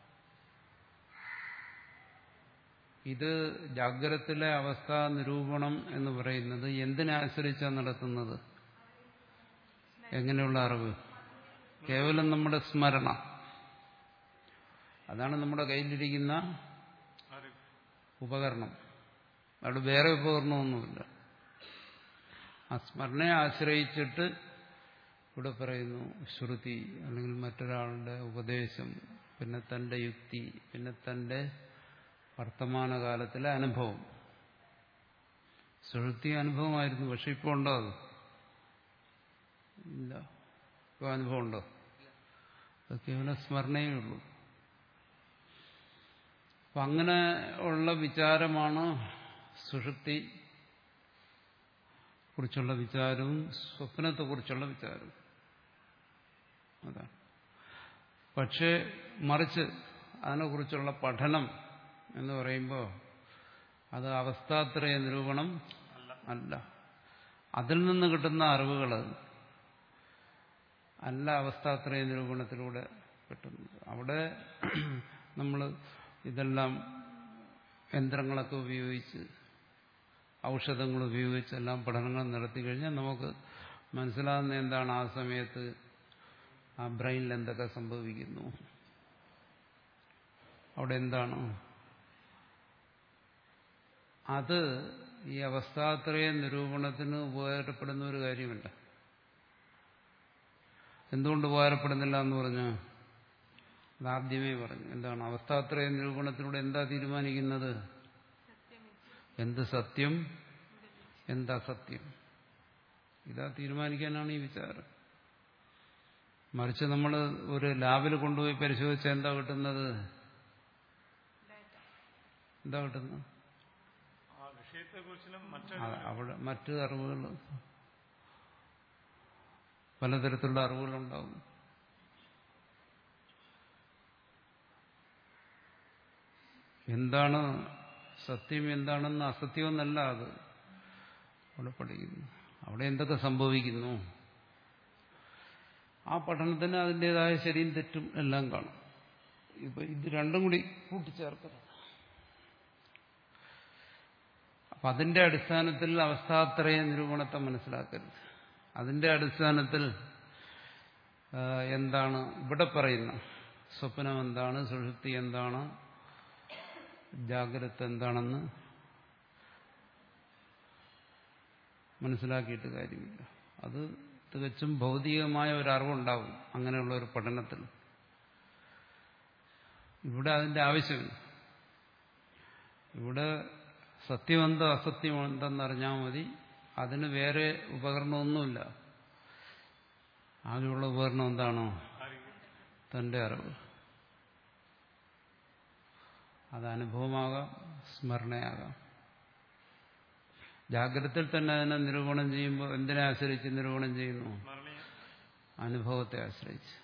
ഇത് ജാഗ്രതത്തിലെ അവസ്ഥാ നിരൂപണം എന്ന് പറയുന്നത് എന്തിനെ ആശ്രയിച്ചാണ് നടത്തുന്നത് എങ്ങനെയുള്ള അറിവ് കേവലം നമ്മുടെ സ്മരണ അതാണ് നമ്മുടെ കയ്യിലിരിക്കുന്ന അറിവ് ഉപകരണം അവിടെ വേറെ ഉപകരണമൊന്നുമില്ല ആ സ്മരണയെ ആശ്രയിച്ചിട്ട് ഇവിടെ പറയുന്നു ശ്രുതി അല്ലെങ്കിൽ മറ്റൊരാളുടെ ഉപദേശം പിന്നെ തന്റെ യുക്തി പിന്നെ തന്റെ വർത്തമാനകാലത്തിലെ അനുഭവം ശ്രുതി അനുഭവമായിരുന്നു പക്ഷെ ഇപ്പോൾ ഉണ്ടോ അത് ഇല്ല ഇപ്പോൾ അനുഭവം ഉണ്ടോ അത് കേവലം സ്മരണയേ ഉള്ളൂ അപ്പൊ അങ്ങനെ ഉള്ള വിചാരമാണ് സുഷുപ്തി കുറിച്ചുള്ള വിചാരവും സ്വപ്നത്തെക്കുറിച്ചുള്ള വിചാരവും അതാണ് പക്ഷേ മറിച്ച് അതിനെക്കുറിച്ചുള്ള പഠനം എന്ന് പറയുമ്പോൾ അത് അവസ്ഥാത്രയ നിരൂപണം അല്ല അല്ല അതിൽ നിന്ന് കിട്ടുന്ന അറിവുകൾ അല്ല അവസ്ഥാത്രയ നിരൂപണത്തിലൂടെ കിട്ടുന്നത് അവിടെ നമ്മൾ ഇതെല്ലാം യന്ത്രങ്ങളൊക്കെ ഉപയോഗിച്ച് ഔഷധങ്ങൾ ഉപയോഗിച്ച് എല്ലാം പഠനങ്ങൾ നടത്തി കഴിഞ്ഞാൽ നമുക്ക് മനസ്സിലാകുന്ന എന്താണ് ആ സമയത്ത് ആ ബ്രെയിനിൽ എന്തൊക്കെ സംഭവിക്കുന്നു അവിടെ എന്താണ് അത് ഈ അവസ്ഥാത്രയ നിരൂപണത്തിന് ഉപകാരപ്പെടുന്ന ഒരു കാര്യമല്ല എന്തുകൊണ്ട് ഉപകാരപ്പെടുന്നില്ല എന്ന് പറഞ്ഞു അതാദ്യമേ പറഞ്ഞു എന്താണ് അവസ്ഥാത്രയ നിരൂപണത്തിലൂടെ എന്താ തീരുമാനിക്കുന്നത് എന്ത് സത്യം എന്താ സത്യം ഇതാ തീരുമാനിക്കാനാണ് ഈ വിചാരം മറിച്ച് നമ്മൾ ഒരു ലാബിൽ കൊണ്ടുപോയി പരിശോധിച്ചാൽ എന്താ കിട്ടുന്നത് എന്താ കിട്ടുന്നത് ആ വിഷയത്തെക്കുറിച്ചും മറ്റു ആ, അവിടെ മറ്റ് അറിവുകൾ പലതരത്തിലുള്ള അറിവുകളുണ്ടാവും എന്താണ് സത്യം എന്താണെന്ന് അസത്യമെന്നല്ല അത് അവിടെ പഠിക്കുന്നു അവിടെ എന്തൊക്കെ സംഭവിക്കുന്നു ആ പഠനത്തിന് അതിൻ്റെതായ ശരിയും തെറ്റും എല്ലാം കാണും ഇപ്പൊ ഇത് രണ്ടും കൂടി കൂട്ടിച്ചേർക്കരുത് അപ്പൊ അതിന്റെ അടിസ്ഥാനത്തിൽ അവസ്ഥാത്രയ നിരൂപണത്തെ മനസ്സിലാക്കരുത് അതിന്റെ അടിസ്ഥാനത്തിൽ ആ, എന്താണ് ഇവിടെ പറയുന്ന സ്വപ്നം എന്താണ് സുഷുപ്തി എന്താണ് ജാഗ്രത എന്താണെന്ന് മനസ്സിലാക്കിയിട്ട് കാര്യമില്ല അത് തികച്ചും ഭൗതികമായ ഒരു അറിവുണ്ടാവും അങ്ങനെയുള്ള ഒരു പഠനത്തിൽ ഇവിടെ അതിന്റെ ആവശ്യമില്ല ഇവിടെ സത്യമെന്തോ അസത്യമെന്തെന്നറിഞ്ഞാൽ മതി അതിന് വേറെ ഉപകരണമൊന്നുമില്ല ആകെയുള്ള ഉപകരണം എന്താണോ തന്റെ അറിവ് അത് അനുഭവമാകാം സ്മരണയാകാം ജാഗ്രതയിൽ തന്നെ അതിനെ നിരൂപണം ചെയ്യുമ്പോൾ എന്തിനെ ആശ്രയിച്ച് നിരൂപണം ചെയ്യുന്നു സ്മരണീയ അനുഭവത്തെ ആശ്രയിച്ച്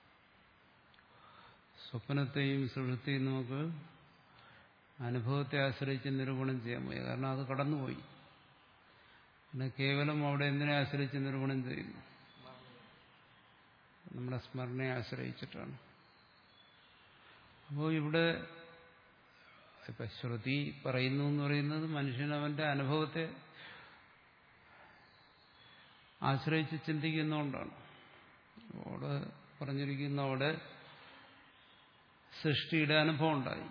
സ്വപ്നത്തെയും സുഹൃത്തെയും നമുക്ക് അനുഭവത്തെ ആശ്രയിച്ച് നിരൂപണം ചെയ്യാൻ വയ്യ കാരണം അത് കടന്നുപോയി പിന്നെ കേവലം അവിടെ എന്തിനെ ആശ്രയിച്ച് നിരൂപണം ചെയ്യുന്നു നമ്മുടെ സ്മരണയെ ആശ്രയിച്ചിട്ടാണ് അപ്പോൾ ഇവിടെ ഇപ്പൊ ശ്രുതി പറയുന്നു എന്ന് പറയുന്നത് മനുഷ്യൻ അവന്റെ അനുഭവത്തെ ആശ്രയിച്ച് ചിന്തിക്കുന്നതുകൊണ്ടാണ് അവിടെ പറഞ്ഞിരിക്കുന്ന അവിടെ സൃഷ്ടിയുടെ അനുഭവം ഉണ്ടായി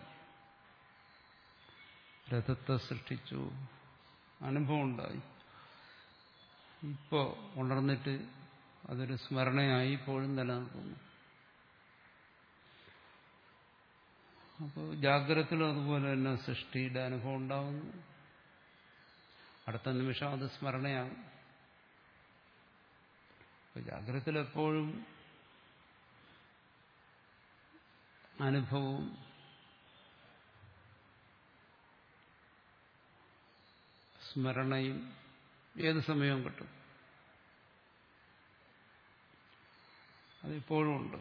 രഥത്തെ സൃഷ്ടിച്ചു അനുഭവം ഉണ്ടായി ഇപ്പോ ഉണർന്നിട്ട് അതൊരു സ്മരണയായി ഇപ്പോഴും നിലനിൽക്കുന്നു അപ്പോൾ ജാഗ്രതത്തിലും അതുപോലെ തന്നെ സൃഷ്ടിയുടെ അനുഭവം ഉണ്ടാകുന്നു അടുത്ത നിമിഷം അത് സ്മരണയാകും അപ്പോൾ ജാഗ്രതത്തിൽ എപ്പോഴും അനുഭവവും സ്മരണയും ഏത് സമയവും കിട്ടും അതിപ്പോഴും ഉണ്ട്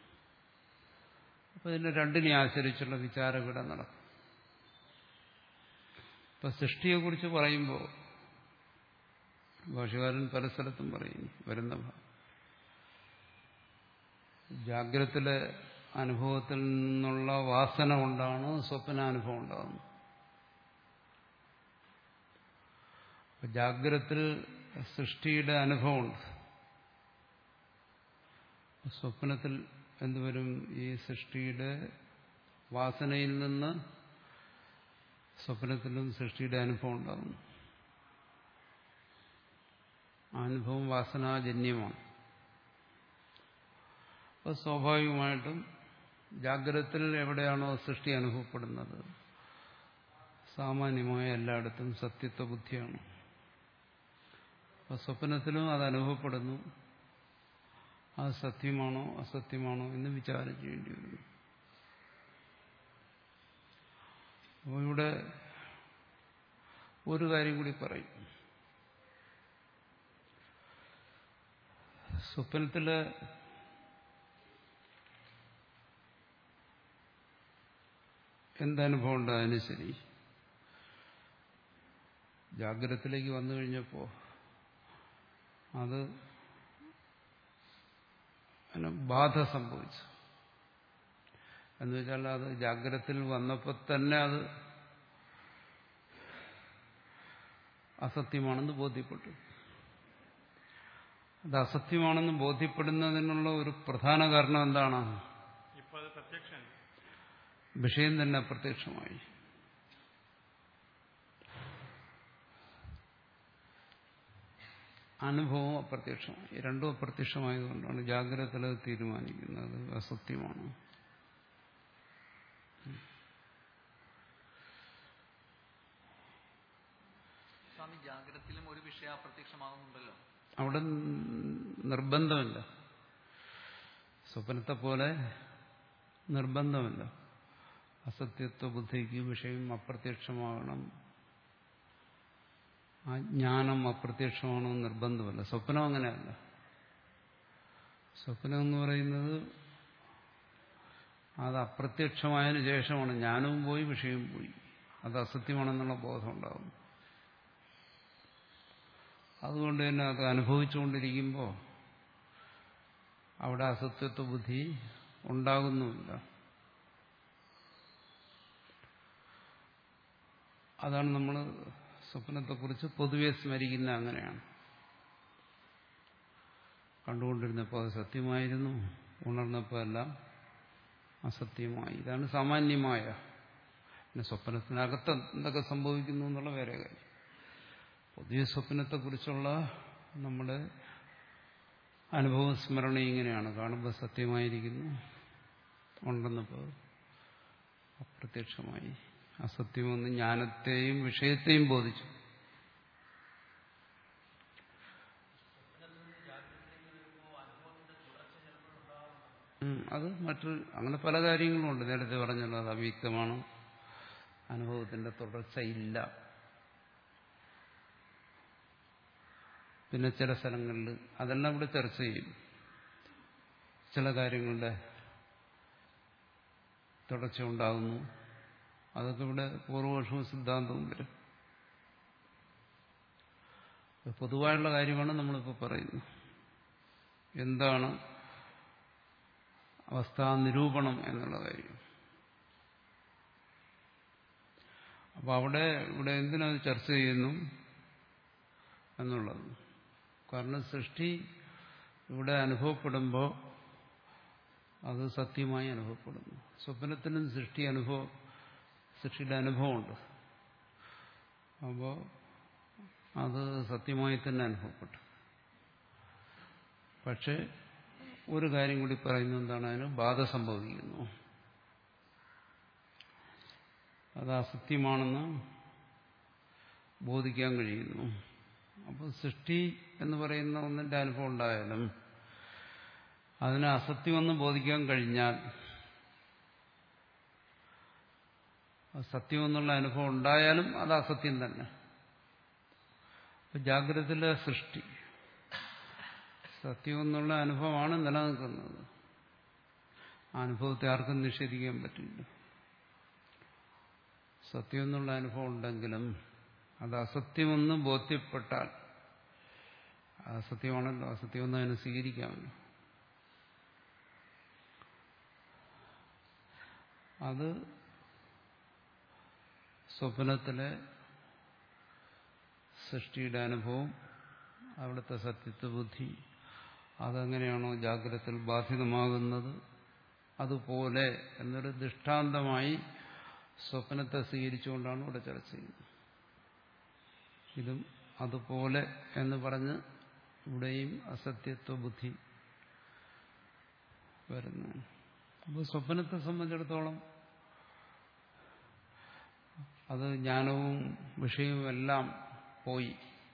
അപ്പൊ ഇതിനെ രണ്ടിനെ ആശ്രയിച്ചുള്ള വിചാരം ഇവിടെ നടക്കും ഇപ്പൊ സൃഷ്ടിയെക്കുറിച്ച് പറയുമ്പോൾ ഭാഷകാരൻ പല സ്ഥലത്തും പറയുന്നു വരുന്ന ഭാഗം ജാഗ്രതത്തിലെ അനുഭവത്തിൽ നിന്നുള്ള വാസന കൊണ്ടാണ് സ്വപ്നാനുഭവം ഉണ്ടാകുന്നത് അപ്പൊ ജാഗ്രതത്തിൽ സൃഷ്ടിയുടെ അനുഭവമുണ്ട് സ്വപ്നത്തിൽ എന്തുവരും ഈ സൃഷ്ടിയുടെ വാസനയിൽ നിന്ന് സ്വപ്നത്തിലും സൃഷ്ടിയുടെ അനുഭവം ഉണ്ടാകുന്നു ആ അനുഭവം വാസനാജന്യമാണ് അപ്പോൾ സ്വാഭാവികമായിട്ടും ജാഗ്രതത്തിൽ എവിടെയാണോ സൃഷ്ടി അനുഭവപ്പെടുന്നത് സാമാന്യമായ എല്ലായിടത്തും സത്യത്വ ബുദ്ധിയാണ് അപ്പോൾ സ്വപ്നത്തിലും അത് അനുഭവപ്പെടുന്നു അത് സത്യമാണോ അസത്യമാണോ എന്ന് വിചാരം ചെയ്യേണ്ടി വരുന്നു അപ്പോൾ ഇവിടെ ഒരു കാര്യം കൂടി പറയും സ്വപ്നത്തില് എന്തനുഭവം ഉണ്ടായാലും ശരി ജാഗ്രതത്തിലേക്ക് വന്നു കഴിഞ്ഞപ്പോൾ അത് അതിന് ബാധ സംഭവിച്ചു എന്ന് വെച്ചാൽ അത് ജാഗ്രതത്തിൽ വന്നപ്പോൾ തന്നെ അത് അസത്യമാണെന്ന് ബോധ്യപ്പെട്ടു അത് അസത്യമാണെന്ന് ബോധ്യപ്പെടുന്നതിനുള്ള ഒരു പ്രധാന കാരണം എന്താണ് ഇപ്പൊ അത് പ്രത്യക്ഷം വിഷയം തന്നെ അപ്രത്യക്ഷമായി അനുഭവം അപ്രത്യക്ഷമായി രണ്ടും അപ്രത്യക്ഷമായതുകൊണ്ടാണ് ജാഗ്രതയിൽ അത് തീരുമാനിക്കുന്നത് അസത്യമാണ് സ്വാമി ജാഗ്രതത്തിലും ഒരു വിഷയം അപ്രത്യക്ഷമാകുന്നുണ്ടല്ലോ അവിടെ നിർബന്ധമില്ല സ്വപ്നത്തെ പോലെ നിർബന്ധമില്ല അസത്യത്വ ബുദ്ധിക്ക് വിഷയം അപ്രത്യക്ഷമാകണം ആ ജ്ഞാനം അപ്രത്യക്ഷമാണെന്ന് നിർബന്ധമല്ല സ്വപ്നം അങ്ങനെയല്ല സ്വപ്നം എന്ന് പറയുന്നത് അത് അപ്രത്യക്ഷമായതിനു ശേഷമാണ് ജ്ഞാനവും പോയി വിഷയവും പോയി അത് അസത്യമാണെന്നുള്ള ബോധം ഉണ്ടാകും അതുകൊണ്ട് തന്നെ അത് അനുഭവിച്ചുകൊണ്ടിരിക്കുമ്പോൾ അവിടെ അസത്യത്വ ബുദ്ധി ഉണ്ടാകുന്നുമില്ല അതാണ് നമ്മൾ സ്വപ്നത്തെക്കുറിച്ച് പൊതുവെ സ്മരിക്കുന്ന അങ്ങനെയാണ് കണ്ടുകൊണ്ടിരുന്നപ്പോൾ അത് സത്യമായിരുന്നു ഉണർന്നപ്പോൾ എല്ലാം അസത്യമായി ഇതാണ് സാമാന്യമായ പിന്നെ സ്വപ്നത്തിനകത്ത് എന്തൊക്കെ സംഭവിക്കുന്നു എന്നുള്ള വേറെ കാര്യം പുതിയ സ്വപ്നത്തെക്കുറിച്ചുള്ള നമ്മുടെ അനുഭവ സ്മരണ ഇങ്ങനെയാണ് കാണുമ്പോൾ സത്യമായിരിക്കുന്നു ഉണ്ടെന്നപ്പോൾ അപ്രത്യക്ഷമായി അസത്യമെന്ന് ജ്ഞാനത്തെയും വിഷയത്തെയും ബോധിച്ചു ഉം, അത് മറ്റു അങ്ങനെ പല കാര്യങ്ങളുമുണ്ട് നേരത്തെ പറഞ്ഞല്ലോ അത് അവ്യക്തമാണ് അനുഭവത്തിന്റെ തുടർച്ചയില്ല പിന്നെ ചില സ്ഥലങ്ങളിൽ അതെല്ലാം ഇവിടെ ചർച്ച ചെയ്യും ചില കാര്യങ്ങളുടെ തുടർച്ച ഉണ്ടാകുന്നു അതൊക്കെ ഇവിടെ പൂർവപക്ഷവും സിദ്ധാന്തവും വരും പൊതുവായുള്ള കാര്യമാണ് നമ്മളിപ്പോൾ പറയുന്നത് എന്താണ് അവസ്ഥാനിരൂപണം എന്നുള്ള കാര്യം അപ്പൊ അവിടെ ഇവിടെ എന്തിനത് ചർച്ച ചെയ്യുന്നു എന്നുള്ളത് കാരണം സൃഷ്ടി ഇവിടെ അനുഭവപ്പെടുമ്പോൾ അത് സത്യമായി അനുഭവപ്പെടുന്നു സ്വപ്നത്തിനും സൃഷ്ടി അനുഭവം സൃഷ്ടിയുടെ അനുഭവമുണ്ട് അപ്പോൾ അത് സത്യമായി തന്നെ അനുഭവപ്പെട്ടു പക്ഷെ ഒരു കാര്യം കൂടി പറയുന്നത് എന്താണ് അതിന് ബാധ സംഭവിക്കുന്നു അത് അസത്യമാണെന്ന് ബോധിക്കാൻ കഴിയുന്നു അപ്പോൾ സൃഷ്ടി എന്ന് പറയുന്ന ഒന്നിന്റെ അനുഭവം ഉണ്ടായാലും അതിന് അസത്യമെന്ന് ബോധിക്കാൻ കഴിഞ്ഞാൽ സത്യമെന്നുള്ള അനുഭവം ഉണ്ടായാലും അത് അസത്യം തന്നെ അപ്പൊ ജാഗ്രതയിലെ സൃഷ്ടി സത്യമെന്നുള്ള അനുഭവമാണ് നിലനിൽക്കുന്നത് ആ അനുഭവത്തെ ആർക്കും നിഷേധിക്കാൻ പറ്റില്ല സത്യം എന്നുള്ള അനുഭവം ഉണ്ടെങ്കിലും അത് അസത്യമെന്ന് ബോധ്യപ്പെട്ടാൽ അസത്യമാണല്ലോ അസത്യമെന്ന് അതിനെ സ്വീകരിക്കാമല്ലോ അത് സ്വപ്നത്തിലെ സൃഷ്ടിയുടെ അനുഭവം അവിടുത്തെ സത്യത്വ ബുദ്ധി അതെങ്ങനെയാണോ ജാഗ്രതത്തിൽ ബാധിതമാകുന്നത് അതുപോലെ എന്നൊരു ദൃഷ്ടാന്തമായി സ്വപ്നത്തെ സ്വീകരിച്ചുകൊണ്ടാണ് ഇവിടെ ചർച്ച ചെയ്യുന്നത് ഇതും അതുപോലെ എന്ന് പറഞ്ഞ് ഇവിടെയും അസത്യത്വ ബുദ്ധി വരുന്നു അപ്പോൾ സ്വപ്നത്തെ സംബന്ധിച്ചിടത്തോളം അത് ജ്ഞാനവും വിഷയവും എല്ലാം പോയി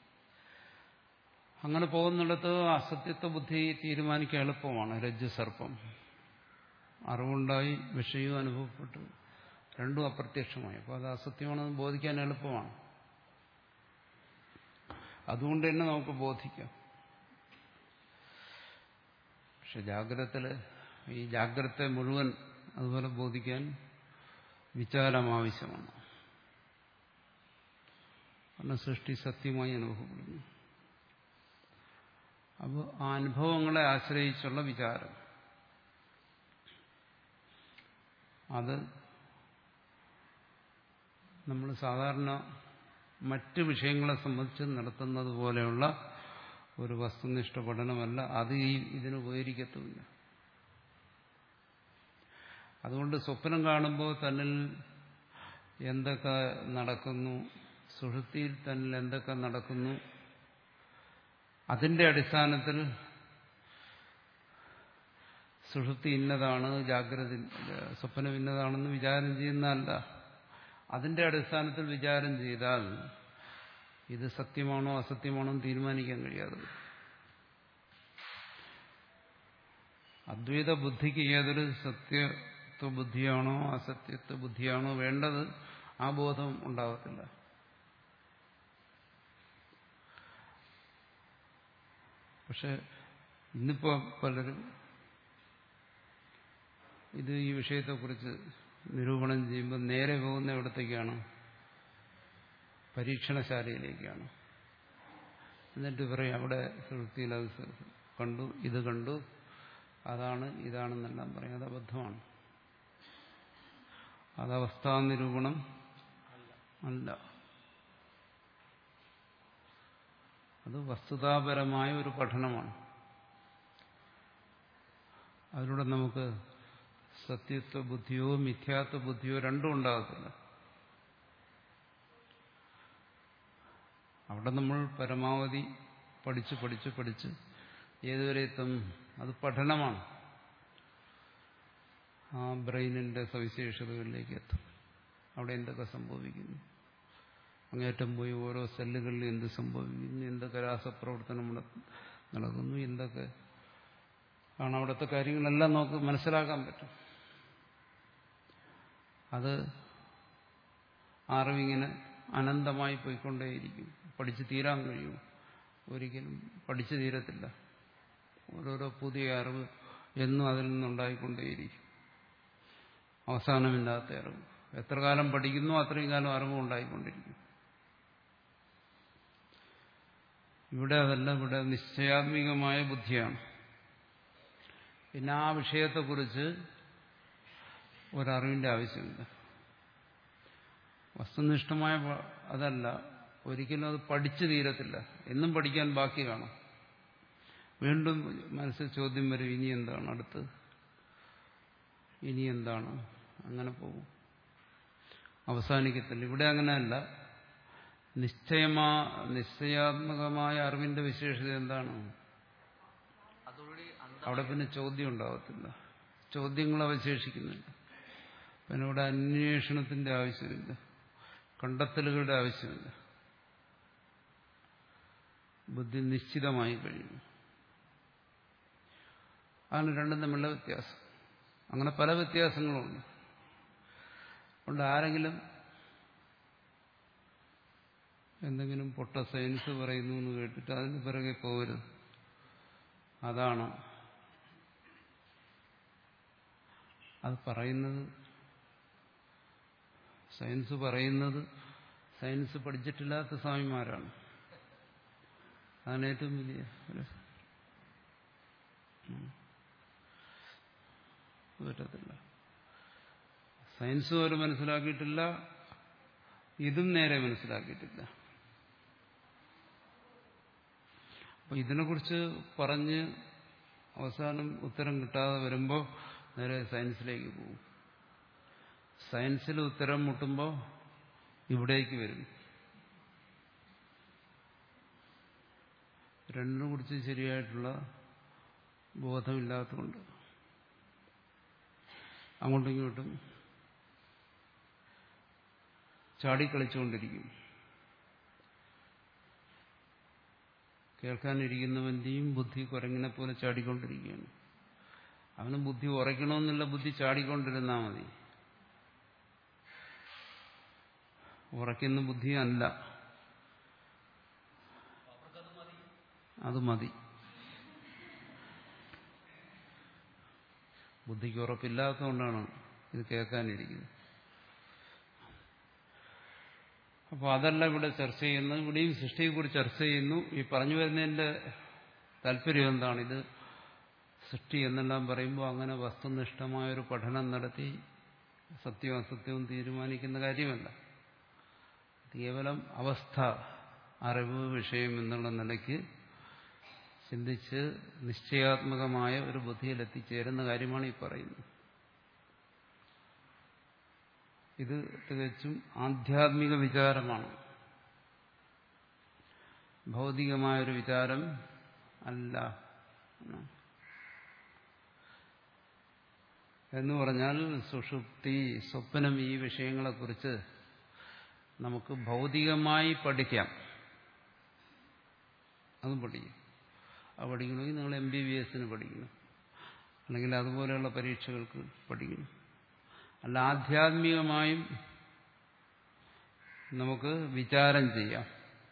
അങ്ങനെ പോകുന്നിടത്ത് അസത്യത്വ ബുദ്ധി തീരുമാനിക്കാൻ എളുപ്പമാണ് രജ്ജു സർപ്പം അറിവുണ്ടായി വിഷയവും അനുഭവപ്പെട്ടു രണ്ടും അപ്രത്യക്ഷമായി അപ്പോൾ അത് അസത്യമാണെന്ന് ബോധിക്കാൻ എളുപ്പമാണ് അതുകൊണ്ട് തന്നെ നമുക്ക് ബോധിക്കാം പക്ഷെ ജാഗ്രതത്തില് ഈ ജാഗ്രത മുഴുവൻ അതുപോലെ ബോധിക്കാൻ വിചാരം ആവശ്യമാണ് കാരണം സൃഷ്ടി സത്യമായി അനുഭവപ്പെടുന്നു അപ്പോൾ ആ അനുഭവങ്ങളെ ആശ്രയിച്ചുള്ള വിചാരം അത് നമ്മൾ സാധാരണ മറ്റ് വിഷയങ്ങളെ സംബന്ധിച്ച് നടത്തുന്നത് പോലെയുള്ള ഒരു വസ്തുനിഷ്ഠ പഠനമല്ല അത് ഈ ഇതിന് ഉപകരിക്കത്തുമില്ല അതുകൊണ്ട് സ്വപ്നം കാണുമ്പോൾ തന്നിൽ എന്തൊക്കെ നടക്കുന്നു സുഹൃത്തിയിൽ തന്നിൽ എന്തൊക്കെ നടക്കുന്നു അതിന്റെ അടിസ്ഥാനത്തിൽ സുഷുപ്തി ഇന്നതാണ് ജാഗ്രത സ്വപ്നം ഇന്നതാണെന്ന് വിചാരം ചെയ്യുന്നതല്ല അതിന്റെ അടിസ്ഥാനത്തിൽ വിചാരം ചെയ്താൽ ഇത് സത്യമാണോ അസത്യമാണോ എന്ന് തീരുമാനിക്കാൻ കഴിയാതെ അദ്വൈത ബുദ്ധിക്ക് ഏതൊരു സത്യത്വ ബുദ്ധിയാണോ അസത്യത്വ ബുദ്ധിയാണോ വേണ്ടത് ആ ബോധം ഉണ്ടാകത്തില്ല പക്ഷെ ഇന്നിപ്പോ പലരും ഇത് ഈ വിഷയത്തെക്കുറിച്ച് നിരൂപണം ചെയ്യുമ്പോൾ നേരെ പോകുന്ന എവിടത്തേക്കാണ് പരീക്ഷണശാലയിലേക്കാണ് എന്നിട്ട് പറയും അവിടെ സുഹൃത്തിയിൽ അത് കണ്ടു ഇത് കണ്ടു അതാണ് ഇതാണെന്നെല്ലാം പറയും അത് അബദ്ധമാണ് അത് അവസ്ഥാനിരൂപണം അല്ല അത് വസ്തുതാപരമായ ഒരു പഠനമാണ് അതിലൂടെ നമുക്ക് സത്യത്വ ബുദ്ധിയോ മിഥ്യാത്വ ബുദ്ധിയോ രണ്ടും ഉണ്ടാകത്തില്ല അവിടെ നമ്മൾ പരമാവധി പഠിച്ച് പഠിച്ച് പഠിച്ച് ഏതുവരെ എത്തും അത് പഠനമാണ് ആ ബ്രെയിനിന്റെ സവിശേഷതകളിലേക്ക് എത്തും അവിടെ എന്തൊക്കെ സംഭവിക്കുന്നു അങ്ങേറ്റം പോയി ഓരോ സെല്ലുകളിൽ എന്ത് സംഭവിക്കുന്നു എന്തൊക്കെ രാസപ്രവർത്തനം നടക്കുന്നു എന്തൊക്കെ ആണ് അവിടുത്തെ കാര്യങ്ങളെല്ലാം നമുക്ക് മനസ്സിലാക്കാൻ പറ്റും അത് അറിവിങ്ങനെ അനന്തമായി പോയിക്കൊണ്ടേയിരിക്കും പഠിച്ചു തീരാൻ കഴിയും ഒരിക്കലും പഠിച്ചു തീരത്തില്ല ഓരോരോ പുതിയ അറിവ് എന്നും അതിൽ നിന്നുണ്ടായിക്കൊണ്ടേയിരിക്കും അവസാനമില്ലാത്ത അറിവ് എത്ര കാലം പഠിക്കുന്നു അത്രയും കാലം അറിവ് ഉണ്ടായിക്കൊണ്ടിരിക്കും ഇവിടെ അതല്ല ഇവിടെ നിശ്ചയാത്മികമായ ബുദ്ധിയാണ് പിന്നെ ആ വിഷയത്തെക്കുറിച്ച് ഒരറിവിന്റെ ആവശ്യമില്ല വസ്തുനിഷ്ഠമായ അതല്ല ഒരിക്കലും അത് പഠിച്ചു തീരത്തില്ല എന്നും പഠിക്കാൻ ബാക്കി കാണും വീണ്ടും മനസ്സിൽ ചോദ്യം വരും ഇനി എന്താണ് അടുത്ത് ഇനി എന്താണ് അങ്ങനെ പോകും അവസാനിക്കത്തില്ല ഇവിടെ അങ്ങനെയല്ല നിശ്ചയമാ നിശ്ചയാത്മകമായ അറിവിന്റെ വിശേഷത എന്താണ് അതോടുകൂടി അന്ധ അവിടെ പിന്നെ ചോദ്യം ഉണ്ടാകത്തില്ല ചോദ്യങ്ങൾ അവശേഷിക്കുന്നില്ല പിന്നെ ഇവിടെ അന്വേഷണത്തിന്റെ ആവശ്യമില്ല കണ്ടെത്തലുകളുടെ ആവശ്യമില്ല ബുദ്ധി നിശ്ചിതമായി കഴിയും അതാണ് രണ്ടും തമ്മിലുള്ള വ്യത്യാസം അങ്ങനെ പല വ്യത്യാസങ്ങളുണ്ട് അതുകൊണ്ട് ആരെങ്കിലും എന്തെങ്കിലും പൊട്ട സയൻസ് പറയുന്നു എന്ന് കേട്ടിട്ട് അതിന് പിറകെ പോകരുത് അതാണ് അത് പറയുന്നത് സയൻസ് പറയുന്നത് സയൻസ് പഠിച്ചിട്ടില്ലാത്ത സ്വാമിമാരാണ് അതാണ് ഏറ്റവും വലിയ ഒരു ഉം. പറ്റത്തില്ല സയൻസ് അവർ മനസ്സിലാക്കിയിട്ടില്ല ഇതും നേരെ മനസ്സിലാക്കിയിട്ടില്ല അപ്പൊ ഇതിനെക്കുറിച്ച് പറഞ്ഞ് അവസാനം ഉത്തരം കിട്ടാതെ വരുമ്പോൾ നേരെ സയൻസിലേക്ക് പോകും സയൻസിൽ ഉത്തരം മുട്ടുമ്പോൾ ഇവിടേക്ക് വരും രണ്ടിനെ കുറിച്ച് ശരിയായിട്ടുള്ള ബോധമില്ലാത്തതുകൊണ്ട് അങ്ങോട്ടും ഇങ്ങോട്ടും ചാടിക്കളിച്ചുകൊണ്ടിരിക്കും കേൾക്കാനിരിക്കുന്നവന്റെയും ബുദ്ധി കുരങ്ങിനെ പോലെ ചാടിക്കൊണ്ടിരിക്കുകയാണ് അവന് ബുദ്ധി ഉറയ്ക്കണമെന്നുള്ള ബുദ്ധി ചാടിക്കൊണ്ടിരുന്നാൽ മതി ഉറയ്ക്കുന്ന ബുദ്ധി അല്ല അത് മതി ബുദ്ധിക്ക് ഉറപ്പില്ലാത്തതുകൊണ്ടാണ് ഇത് കേൾക്കാനിരിക്കുന്നത് അപ്പോൾ അതല്ല ഇവിടെ ചർച്ച ചെയ്യുന്നത് ഇവിടെയും സൃഷ്ടിയെക്കുറിച്ച് ചർച്ച ചെയ്യുന്നു ഈ പറഞ്ഞു വരുന്നതിന്റെ താല്പര്യം എന്താണ് ഇത് സൃഷ്ടി എന്നെല്ലാം പറയുമ്പോൾ അങ്ങനെ വസ്തുനിഷ്ഠമായൊരു പഠനം നടത്തി സത്യവും അസത്യവും തീരുമാനിക്കുന്ന കാര്യമല്ല കേവലം അവസ്ഥ അറിവ് വിഷയം എന്നുള്ള നിലയ്ക്ക് ചിന്തിച്ച് നിശ്ചയാത്മകമായ ഒരു ബുദ്ധിയിൽ എത്തിച്ചേരുന്ന കാര്യമാണ് ഈ പറയുന്നത് ഇത് തികച്ചും ആധ്യാത്മിക വിചാരമാണ് ഭൗതികമായൊരു വിചാരം അല്ല എന്ന് പറഞ്ഞാൽ സുഷുപ്തി സ്വപ്നം ഈ വിഷയങ്ങളെക്കുറിച്ച് നമുക്ക് ഭൗതികമായി പഠിക്കാം അതും പഠിക്കും അത് പഠിക്കണമെങ്കിൽ നിങ്ങൾ എം ബി ബി എസിന് പഠിക്കണം അല്ലെങ്കിൽ അതുപോലെയുള്ള പരീക്ഷകൾക്ക് പഠിക്കണം അല്ല ആധ്യാത്മികമായും നമുക്ക് വിചാരം ചെയ്യാം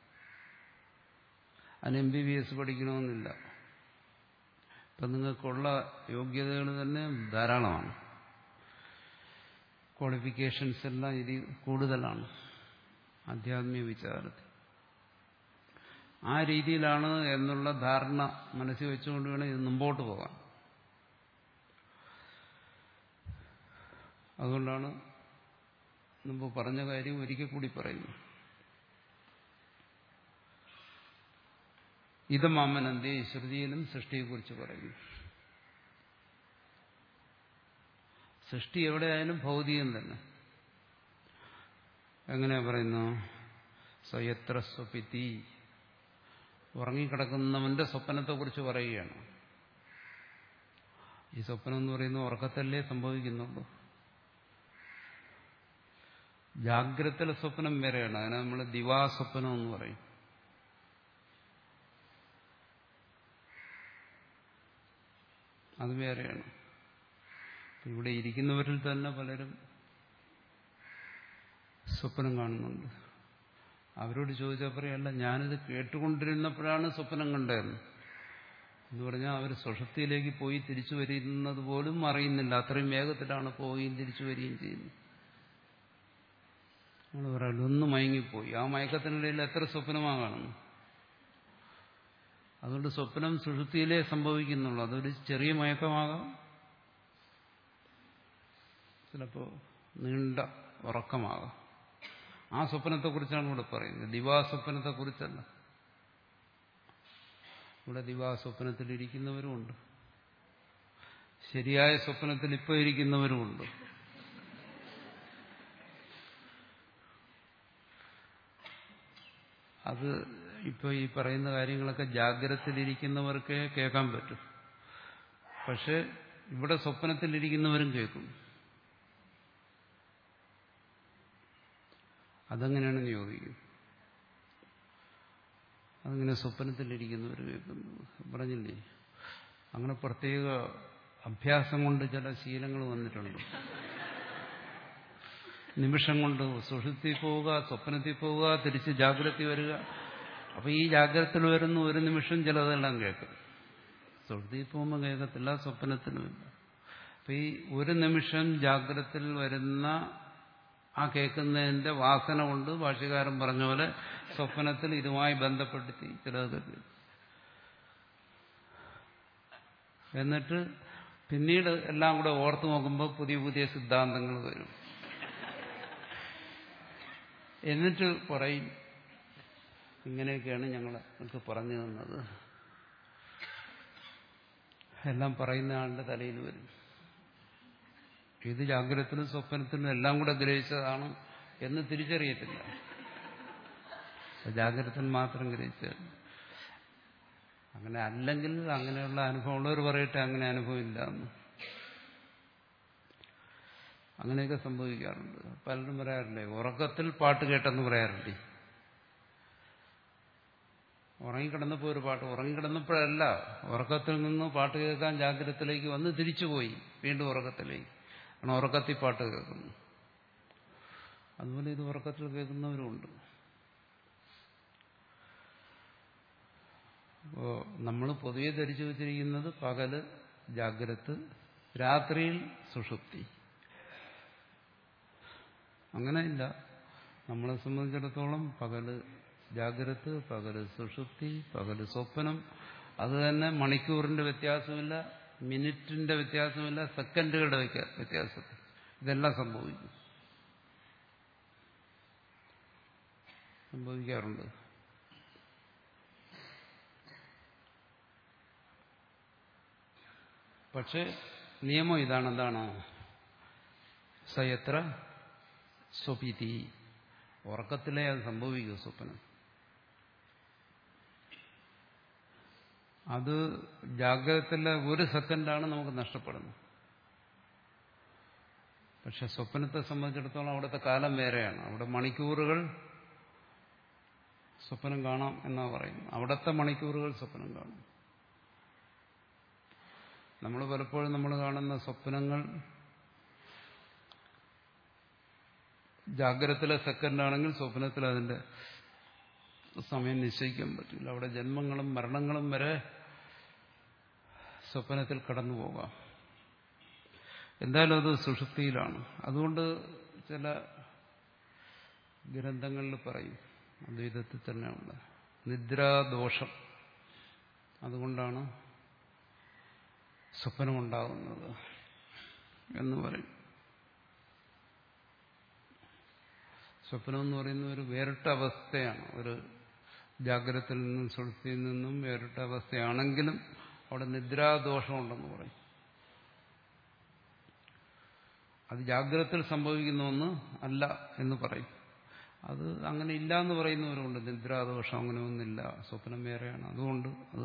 അതിന് എം ബി ബി എസ് പഠിക്കണമെന്നില്ല ഇപ്പം നിങ്ങൾക്കുള്ള യോഗ്യതകൾ തന്നെ ധാരാളമാണ് ക്വാളിഫിക്കേഷൻസ് എല്ലാം ഇത് കൂടുതലാണ് ആധ്യാത്മിക വിചാരത്തിൽ ആ രീതിയിലാണ് എന്നുള്ള ധാരണ മനസ്സിൽ വെച്ചുകൊണ്ട് വേണം ഇത് മുമ്പോട്ട് പോകാൻ അതുകൊണ്ടാണ് മുമ്പ് പറഞ്ഞ കാര്യം ഒരിക്കൽ കൂടി പറയുന്നു ഇത് മാമനന്തി ശ്രുതിയിലും സൃഷ്ടിയെക്കുറിച്ച് പറയുന്നു സൃഷ്ടി എവിടെയായാലും ഭൗതികം തന്നെ എങ്ങനെയാ പറയുന്നു സ്വയത്ര സ്വപിതി ഉറങ്ങിക്കിടക്കുന്നവന്റെ സ്വപ്നത്തെക്കുറിച്ച് പറയുകയാണ് ഈ സ്വപ്നം എന്ന് പറയുന്നത് ഉറക്കത്തല്ലേ സംഭവിക്കുന്നുള്ളൂ ജാഗ്രതയിലെ സ്വപ്നം വേറെയാണ് അതിനെ നമ്മൾ ദിവാസ്വപ്നം എന്ന് പറയും അത് വേറെയാണ് ഇവിടെ ഇരിക്കുന്നവരിൽ തന്നെ പലരും സ്വപ്നം കാണുന്നുണ്ട് അവരോട് ചോദിച്ചാൽ പറയല്ല ഞാനിത് കേട്ടുകൊണ്ടിരുന്നപ്പോഴാണ് സ്വപ്നം കണ്ടതെന്ന് എന്ന് പറഞ്ഞാൽ അവർ സുഷൃത്തിയിലേക്ക് പോയി തിരിച്ചു വരുന്നത് പോലും അറിയുന്നില്ല അത്രയും വേഗത്തിലാണ് പോവുകയും തിരിച്ചു വരികയും ചെയ്യുന്നത് നമ്മൾ പറയാം ഒന്ന് മയങ്ങിപ്പോയി ആ മയക്കത്തിനിടയിൽ എത്ര സ്വപ്നമാണ് കാണുന്നു അതുകൊണ്ട് സ്വപ്നം സുഷുപ്തിയിലേ സംഭവിക്കുന്നുള്ളൂ അതൊരു ചെറിയ മയക്കമാകാം ചിലപ്പോൾ നീണ്ട ഉറക്കമാകാം ആ സ്വപ്നത്തെക്കുറിച്ചാണ് ഇവിടെ പറയുന്നത് ദിവാസ്വപ്നത്തെക്കുറിച്ചല്ല ഇവിടെ ദിവാസ്വപ്നത്തിലിരിക്കുന്നവരുമുണ്ട് ശരിയായ സ്വപ്നത്തിൽ ഇപ്പോൾ ഇരിക്കുന്നവരുമുണ്ട് അത് ഇപ്പോൾ ഈ പറയുന്ന കാര്യങ്ങളൊക്കെ ജാഗ്രതയിലിരിക്കുന്നവർക്കേ കേൾക്കാൻ പറ്റും പക്ഷെ ഇവിടെ സ്വപ്നത്തിലിരിക്കുന്നവരും കേൾക്കും അതെങ്ങനെയാണെന്ന് ചോദിക്കും അതിങ്ങനെ സ്വപ്നത്തിലിരിക്കുന്നവർ കേൾക്കുന്നു പറഞ്ഞില്ലേ അങ്ങനെ പ്രത്യേക അഭ്യാസം കൊണ്ട് ചില ശീലങ്ങൾ വന്നിട്ടുണ്ട് നിമിഷം കൊണ്ട് സുഷുപ്തി പോവുക സ്വപ്നത്തിൽ പോവുക തിരിച്ച് ജാഗ്രത വരിക അപ്പൊ ഈ ജാഗ്രതയിൽ വരുന്ന ഒരു നിമിഷം ചിലതെല്ലാം കേൾക്കും സുഷുപ്തി പോകുമ്പോൾ കേൾക്കത്തില്ല സ്വപ്നത്തിനുമില്ല അപ്പൊ ഈ ഒരു നിമിഷം ജാഗ്രതയിൽ വരുന്ന ആ കേൾക്കുന്നതിന്റെ വാസന കൊണ്ട് ഭാഷ്യകാരൻ പറഞ്ഞ പോലെ സ്വപ്നത്തിൽ ഇതുമായി ബന്ധപ്പെടുത്തി ചിലതൊക്കെ എന്നിട്ട് പിന്നീട് എല്ലാം കൂടെ ഓർത്തു നോക്കുമ്പോൾ പുതിയ പുതിയ സിദ്ധാന്തങ്ങൾ വരും എന്നിട്ട് പറയും ഇങ്ങനെയൊക്കെയാണ് ഞങ്ങൾക്ക് പറഞ്ഞു തന്നത് എല്ലാം പറയുന്ന ആളുടെ തലയിൽ വരും ഇത് ജാഗ്രതത്തിനും സ്വപ്നത്തിനും എല്ലാം കൂടെ ഗ്രഹിച്ചതാണ് എന്ന് തിരിച്ചറിയത്തില്ല ജാഗ്രതത്തിൽ മാത്രം ഗ്രഹിച്ചത് അങ്ങനെ അല്ലെങ്കിൽ അങ്ങനെയുള്ള അനുഭവമുള്ളവർ പറയട്ടെ അങ്ങനെ അനുഭവം ഇല്ല എന്ന് അങ്ങനെയൊക്കെ സംഭവിക്കാറുണ്ട് പലരും പറയാറില്ലേ ഉറക്കത്തിൽ പാട്ട് കേട്ടെന്ന് പറയാറുണ്ട് ഉറങ്ങിക്കിടന്നപ്പോൾ ഒരു പാട്ട് ഉറങ്ങിക്കിടന്നപ്പോഴല്ല ഉറക്കത്തിൽ നിന്ന് പാട്ട് കേൾക്കാൻ ജാഗ്രതത്തിലേക്ക് വന്ന് തിരിച്ചുപോയി വീണ്ടും ഉറക്കത്തിലേക്ക് കാരണം ഉറക്കത്തിൽ പാട്ട് കേൾക്കുന്നു അതുപോലെ ഇത് ഉറക്കത്തിൽ കേൾക്കുന്നവരുമുണ്ട് അപ്പോൾ നമ്മൾ പൊതുവെ ധരിച്ചു വച്ചിരിക്കുന്നത് പകല് ജാഗ്രത് രാത്രിയിൽ സുഷുപ്തി അങ്ങനെയില്ല നമ്മളെ സംബന്ധിച്ചിടത്തോളം പകല് ജാഗ്രത് പകല് സുഷുപ്തി പകല് സ്വപ്നം അത് തന്നെ മണിക്കൂറിന്റെ വ്യത്യാസമില്ല മിനിറ്റിന്റെ വ്യത്യാസമില്ല സെക്കൻഡുകളുടെ വ്യത്യാസം ഇതെല്ലാം സംഭവിക്കും സംഭവിക്കാറുണ്ട് പക്ഷെ നിയമം ഇതാണ് എന്താണ് സയത്ര സ്വപിതി ഉറക്കത്തിലേ അത് സംഭവിക്കൂ സ്വപ്നം അത് ജാഗ്രതത്തിലെ ഒരു സെക്കൻഡാണ് നമുക്ക് നഷ്ടപ്പെടുന്നത് പക്ഷെ സ്വപ്നത്തെ സംബന്ധിച്ചിടത്തോളം അവിടുത്തെ കാലം വേറെയാണ് അവിടെ മണിക്കൂറുകൾ സ്വപ്നം കാണാം എന്നാ പറയും അവിടുത്തെ മണിക്കൂറുകൾ സ്വപ്നം കാണും നമ്മൾ പലപ്പോഴും നമ്മൾ കാണുന്ന സ്വപ്നങ്ങൾ ജാഗ്രതത്തിലെ സെക്കൻഡാണെങ്കിൽ സ്വപ്നത്തിൽ അതിന്റെ സമയം നിശ്ചയിക്കാൻ പറ്റില്ല അവിടെ ജന്മങ്ങളും മരണങ്ങളും വരെ സ്വപ്നത്തിൽ കടന്നു പോകാം എന്തായാലും അത് സുഷുപ്തിയിലാണ് അതുകൊണ്ട് ചില ഗ്രന്ഥങ്ങളിൽ പറയും അദ്വൈതത്തിൽ തന്നെയുള്ള നിദ്രാദോഷം അതുകൊണ്ടാണ് സ്വപ്നമുണ്ടാകുന്നത് എന്ന് പറയും സ്വപ്നം എന്ന് പറയുന്ന ഒരു വേറിട്ട അവസ്ഥയാണ് ഒരു ജാഗ്രതയിൽ നിന്നും സുഷുപ്തിയിൽ നിന്നും വേറിട്ട അവസ്ഥയാണെങ്കിലും അവിടെ നിദ്രാദോഷമുണ്ടെന്ന് പറയും അത് ജാഗ്രതത്തിൽ സംഭവിക്കുന്ന ഒന്ന് അല്ല എന്ന് പറയും അത് അങ്ങനെ ഇല്ല എന്ന് പറയുന്നവരുണ്ട് നിദ്രാദോഷം അങ്ങനെ ഒന്നില്ല സ്വപ്നം വേറെയാണ് അതുകൊണ്ട് അത്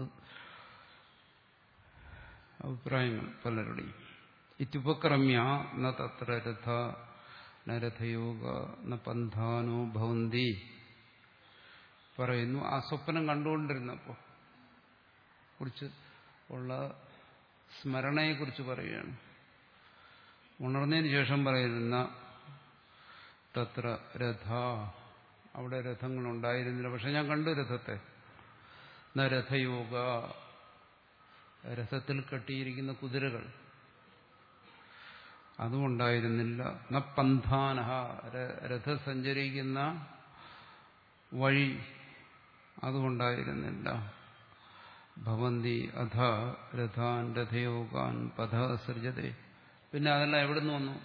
അഭിപ്രായങ്ങൾ പലരുടെയും ഇത്യുപക്രമ്യ ന തത്ര രഥ ന രഥയോഗ ന പന്ഥാനോ ഭവന്തി പറയുന്നു ആ സ്വപ്നം കണ്ടുകൊണ്ടിരുന്നപ്പോൾ കുറിച്ച് ഉള്ള സ്മരണയെക്കുറിച്ച് പറയുകയാണ് ഉണർന്നതിന് ശേഷം പറയുന്ന തത്ര രഥ അവിടെ രഥങ്ങൾ ഉണ്ടായിരുന്നില്ല പക്ഷെ ഞാൻ കണ്ടു രഥത്തെ ന രഥയോഗ രഥത്തിൽ കെട്ടിയിരിക്കുന്ന കുതിരകൾ അതും ഉണ്ടായിരുന്നില്ല ന പന്ഥാനഹ രഥ സഞ്ചരിക്കുന്ന വഴി അതുകൊണ്ടായിരുന്നില്ല ഭവന്തി അധ രഥാൻ രഥയോഗാൻ പഥ സൃജതേ പിന്നെ അതെല്ലാം എവിടുന്ന് വന്നു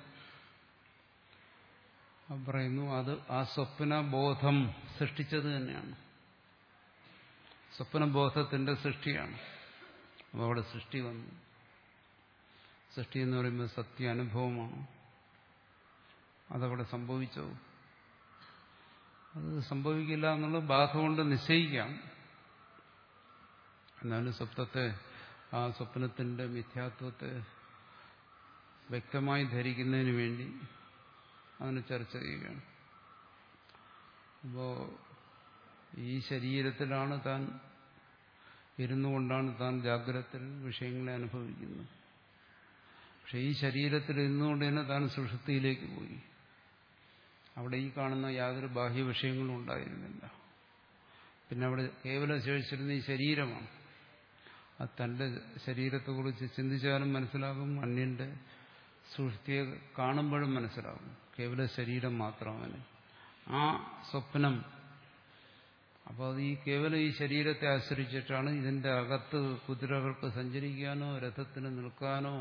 പറയുന്നു അത് ആ സ്വപ്ന ബോധം സൃഷ്ടിച്ചത് തന്നെയാണ് സ്വപ്നബോധത്തിന്റെ സൃഷ്ടിയാണ് അപ്പോൾ അവിടെ സൃഷ്ടി വന്നു സൃഷ്ടി എന്ന് പറയുമ്പോൾ സത്യ അനുഭവമാണ് അതവിടെ സംഭവിച്ചോ അത് സംഭവിക്കില്ല എന്നുള്ള ബാധ കൊണ്ട് നിശ്ചയിക്കാം എന്നാലും സ്വപ്നത്തെ ആ സ്വപ്നത്തിന്റെ മിഥ്യാത്വത്തെ വ്യക്തമായി ധരിക്കുന്നതിന് വേണ്ടി അതിന് ചർച്ച ചെയ്യുകയാണ് അപ്പോ ഈ ശരീരത്തിലാണ് താൻ ഇരുന്നു കൊണ്ടാണ് താൻ ജാഗ്രതത്തിൽ വിഷയങ്ങളെ അനുഭവിക്കുന്നത് പക്ഷെ ഈ ശരീരത്തിൽ ഇരുന്നുകൊണ്ട് തന്നെ താൻ സുഷുപ്തിയിലേക്ക് പോയി അവിടെ ഈ കാണുന്ന യാതൊരു ബാഹ്യ വിഷയങ്ങളും ഉണ്ടായിരുന്നില്ല പിന്നെ അവിടെ കേവലം ശേഷിച്ചിരുന്ന ഈ ശരീരമാണ് അത് തന്റെ ശരീരത്തെക്കുറിച്ച് ചിന്തിച്ചാലും മനസ്സിലാകും അന്യന്റെ സുഷ്ടിയെ കാണുമ്പോഴും മനസ്സിലാകും കേവല ശരീരം മാത്രമാണ് ആ സ്വപ്നം അപ്പോൾ അത് ഈ കേവലം ഈ ശരീരത്തെ ആശ്രയിച്ചിട്ടാണ് ഇതിന്റെ അകത്ത് കുതിരകൾക്ക് സഞ്ചരിക്കാനോ രഥത്തിന് നിൽക്കാനോ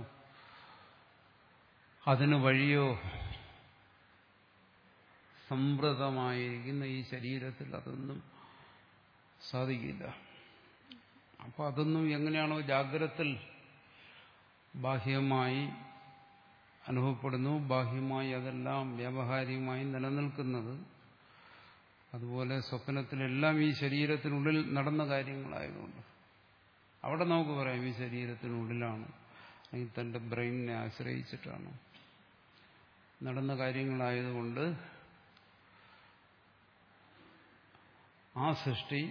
അതിന് വഴിയോ സംവൃതമായിരിക്കുന്ന ഈ ശരീരത്തിൽ അതൊന്നും സാധിക്കില്ല അപ്പോൾ അതൊന്നും എങ്ങനെയാണോ ജാഗ്രതത്തിൽ ബാഹ്യമായി അനുഭവപ്പെടുന്നു ബാഹ്യമായി അതെല്ലാം വ്യാവഹാരികമായി നിലനിൽക്കുന്നത് അതുപോലെ സ്വപ്നത്തിലെല്ലാം ഈ ശരീരത്തിനുള്ളിൽ നടന്ന കാര്യങ്ങളായതുകൊണ്ട് അവിടെ നമുക്ക് പറയാം ഈ ശരീരത്തിനുള്ളിലാണ് അല്ലെങ്കിൽ തന്റെ ബ്രെയിനിനെ ആശ്രയിച്ചിട്ടാണ് നടന്ന കാര്യങ്ങളായതുകൊണ്ട് ആ സൃഷ്ടി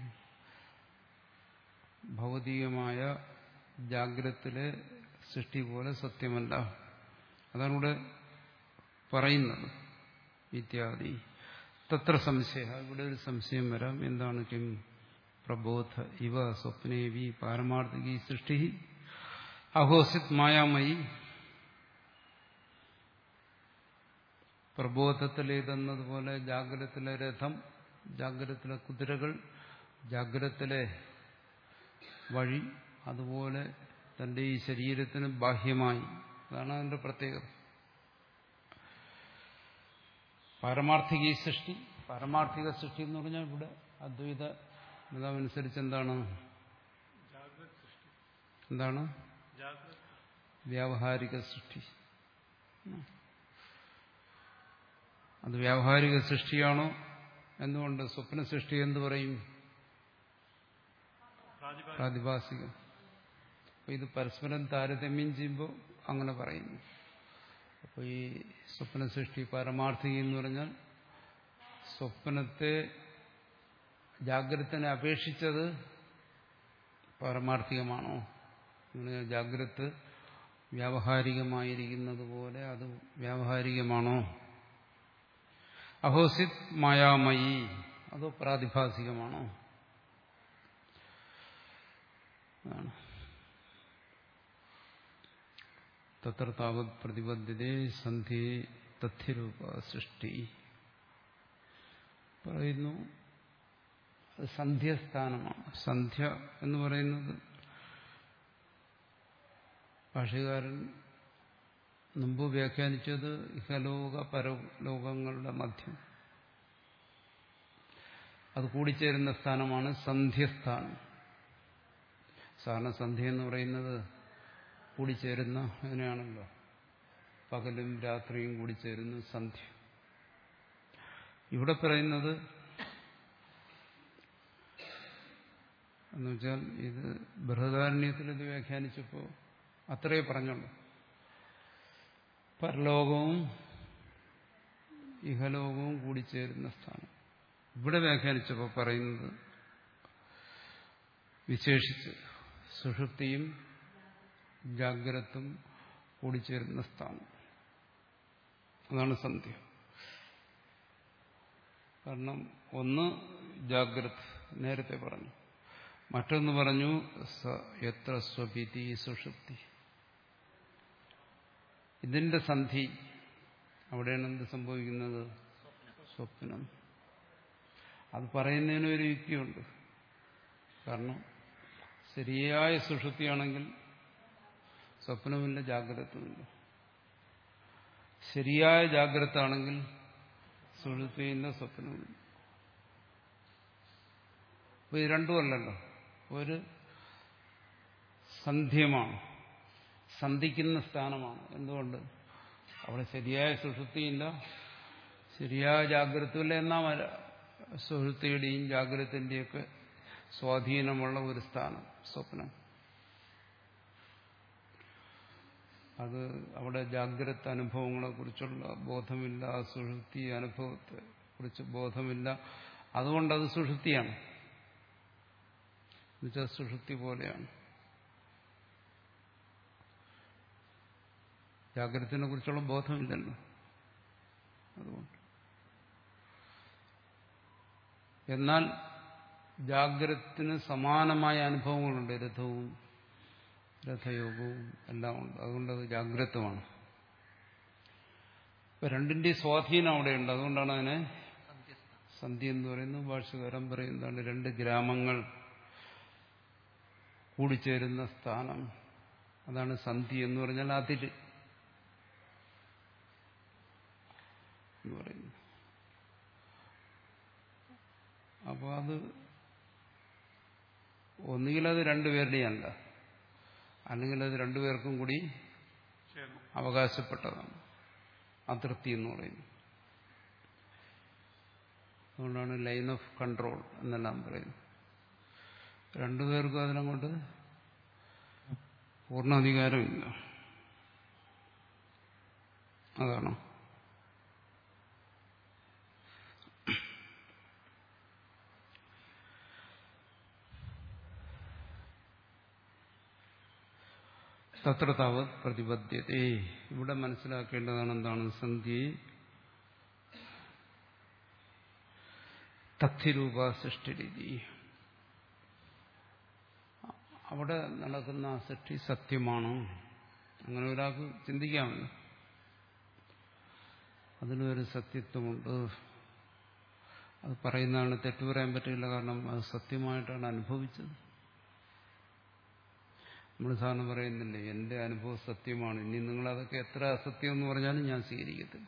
ഭൗതികമായ ജാഗ്രത്തിലെ സൃഷ്ടി പോലെ സത്യമല്ല അതാണ് ഇവിടെ പറയുന്നത് ഇത്യാദി തത്ര സംശയ ഇവിടെ ഒരു സംശയം വരാം എന്താണ് കിം പ്രബോധ ഇവ സ്വപ്നേവി പാരമാർത്ഥികി സൃഷ്ടി അഹോസിത് മായാമയി പ്രബോധത്തിലേതെന്നതുപോലെ ജാഗ്രതത്തിലെ രഥം ജാഗ്രതത്തിലെ കുതിരകൾ ജാഗ്രതത്തിലെ വഴി അതുപോലെ തന്റെ ഈ ശരീരത്തിന് ബാഹ്യമായി അതാണ് അതിന്റെ പ്രത്യേകത പാരമാർത്ഥിക സൃഷ്ടി പാരമാർത്ഥിക സൃഷ്ടി എന്ന് പറഞ്ഞാൽ ഇവിടെ അദ്വൈത മതമനുസരിച്ച് എന്താണ് എന്താണ് വ്യാവഹാരിക സൃഷ്ടി അത് വ്യാവഹാരിക സൃഷ്ടിയാണോ എന്തുകൊണ്ട് സ്വപ്ന സൃഷ്ടി എന്ത് പറയും പ്രാതിഭാസികം അപ്പൊ ഇത് പരസ്പരം താരതമ്യം ചെയ്യുമ്പോൾ അങ്ങനെ പറയുന്നു അപ്പോൾ ഈ സ്വപ്ന സൃഷ്ടി പാരമാർത്ഥിക എന്ന് പറഞ്ഞാൽ സ്വപ്നത്തെ ജാഗ്രതനെ അപേക്ഷിച്ചത് പാരമാർത്ഥികമാണോ ജാഗ്രത വ്യാവഹാരികമായിരിക്കുന്നത് പോലെ അത് വ്യാവഹാരികമാണോ അഹോസിത് മായാമയി അതോ പ്രാതിഭാസികമാണോ അതാണ് തത്ര താവത് പ്രതിബദ്ധതേ സന്ധി തഥ്യരൂപ സൃഷ്ടി പറയുന്നു അത് സന്ധ്യസ്ഥാനമാണ് സന്ധ്യ എന്ന് പറയുന്നത് ഭാഷകാരൻ മുമ്പ് വ്യാഖ്യാനിച്ചത് ഇഹലോക പരലോകങ്ങളുടെ മധ്യം അത് കൂടിച്ചേരുന്ന സ്ഥാനമാണ് സന്ധ്യസ്ഥാനം സാധാരണ സന്ധ്യ എന്ന് പറയുന്നത് കൂടിച്ചേരുന്ന അങ്ങനെയാണല്ലോ പകലും രാത്രിയും കൂടി ചേരുന്നു സന്ധ്യ ഇവിടെ പറയുന്നത് എന്നുവെച്ചാൽ ഇത് ബൃഹദാരണ്യത്തിൽ ഇത് വ്യാഖ്യാനിച്ചപ്പോൾ അത്രയേ പറഞ്ഞുള്ളൂ പരലോകവും ഇഹലോകവും കൂടിച്ചേരുന്ന സ്ഥാനം ഇവിടെ വ്യാഖ്യാനിച്ചപ്പോൾ പറയുന്നത് വിശേഷിച്ച് സുഷുപ്തിയും ജാഗ്രതും കൂടിച്ചേരുന്ന സ്ഥാനം അതാണ് സന്ധ്യ കാരണം ഒന്ന് ജാഗ്രത് നേരത്തെ പറഞ്ഞു മറ്റൊന്ന് പറഞ്ഞു സ എത്ര സ്വപിതി സുഷുപ്തി ഇതിന്റെ സന്ധി അവിടെയാണ് എന്ത് സംഭവിക്കുന്നത് സ്വപ്നം അത് പറയുന്നതിന് ഒരു യുക്തിയുണ്ട് കാരണം ശരിയായ സുഷുപ്തിയാണെങ്കിൽ സ്വപ്നമില്ല ജാഗ്രതമില്ല ശരിയായ ജാഗ്രത ആണെങ്കിൽ സുഷുപ്തിയില്ല സ്വപ്നമില്ല അപ്പൊ ഇത് രണ്ടുമല്ലല്ലോ ഒരു സന്ധ്യമാണ് സന്ധിക്കുന്ന സ്ഥാനമാണ് എന്തുകൊണ്ട് അവിടെ ശരിയായ സുഷുപ്തിയില്ല ശരിയായ ജാഗ്രതയില്ല എന്നാൽ സുഹൃത്തിയുടെയും ജാഗ്രതത്തിന്റെയൊക്കെ സ്വാധീനമുള്ള ഒരു സ്ഥാനം സ്വപ്നം അത് അവിടെ ജാഗ്രത അനുഭവങ്ങളെ കുറിച്ചുള്ള ബോധമില്ല സുഷുപ്തി അനുഭവത്തെ കുറിച്ച് ബോധമില്ല അതുകൊണ്ടത് സുഷുപ്തിയാണ് എന്നുവെച്ചാൽ സുഷുപ്തി പോലെയാണ് ജാഗ്രതത്തിനെ കുറിച്ചുള്ള ബോധമില്ലല്ലോ അതുകൊണ്ട് എന്നാൽ ജാഗ്രതത്തിന് സമാനമായ അനുഭവങ്ങളുണ്ട് രഥവും രഥയോഗവും എല്ലാം ഉണ്ട് അതുകൊണ്ടത് ജാഗ്രതമാണ് ഇപ്പൊ രണ്ടിന്റെയും സ്വാധീനം അവിടെയുണ്ട് അതുകൊണ്ടാണ് അതിനെ സന്ധ്യസ്ഥാനം സന്ധ്യ എന്ന് പറയുന്നത് ഭാഷകാരം പറയുന്നതാണ് രണ്ട് ഗ്രാമങ്ങൾ കൂടിച്ചേരുന്ന സ്ഥാനം അതാണ് സന്ധ്യ എന്ന് പറഞ്ഞാൽ അതിര് എന്ന് പറയുന്നു അപ്പോൾ അത് ഒന്നുകിൽ അത് രണ്ടുപേരുടെയല്ല അല്ലെങ്കിൽ അത് രണ്ടുപേർക്കും കൂടി ചേർന്നു അവകാശപ്പെട്ടതാണ് അതൃപ്തി എന്ന് പറയുന്നത് അതുകൊണ്ടാണ് ലൈൻ ഓഫ് കൺട്രോൾ എന്നെല്ലാം പറയുന്നത് രണ്ടുപേർക്കും അതിനങ്ങോട്ട് പൂർണ്ണാധികാരമില്ല അതാണോ തത്ര താവത് പ്രതിബദ്ധ്യതേ ഇവിടെ മനസ്സിലാക്കേണ്ടതാണ് എന്താണ് സന്ധ്യയെ തഥ്യരൂപ സൃഷ്ടിരീതി അവിടെ നടക്കുന്ന ആ സൃഷ്ടി സത്യമാണോ അങ്ങനെ ഒരാൾക്ക് ചിന്തിക്കാമല്ലോ അതിനൊരു സത്യത്വമുണ്ട് അത് പറയുന്നതാണ് തെറ്റു പറയാൻ പറ്റില്ല കാരണം അത് സത്യമായിട്ടാണ് അനുഭവിച്ചത് നമ്മൾ സാധാരണ പറയുന്നില്ലേ എന്റെ അനുഭവം സത്യമാണ് ഇനി നിങ്ങളതൊക്കെ എത്ര അസത്യം എന്ന് പറഞ്ഞാലും ഞാൻ സ്വീകരിക്കത്തില്ല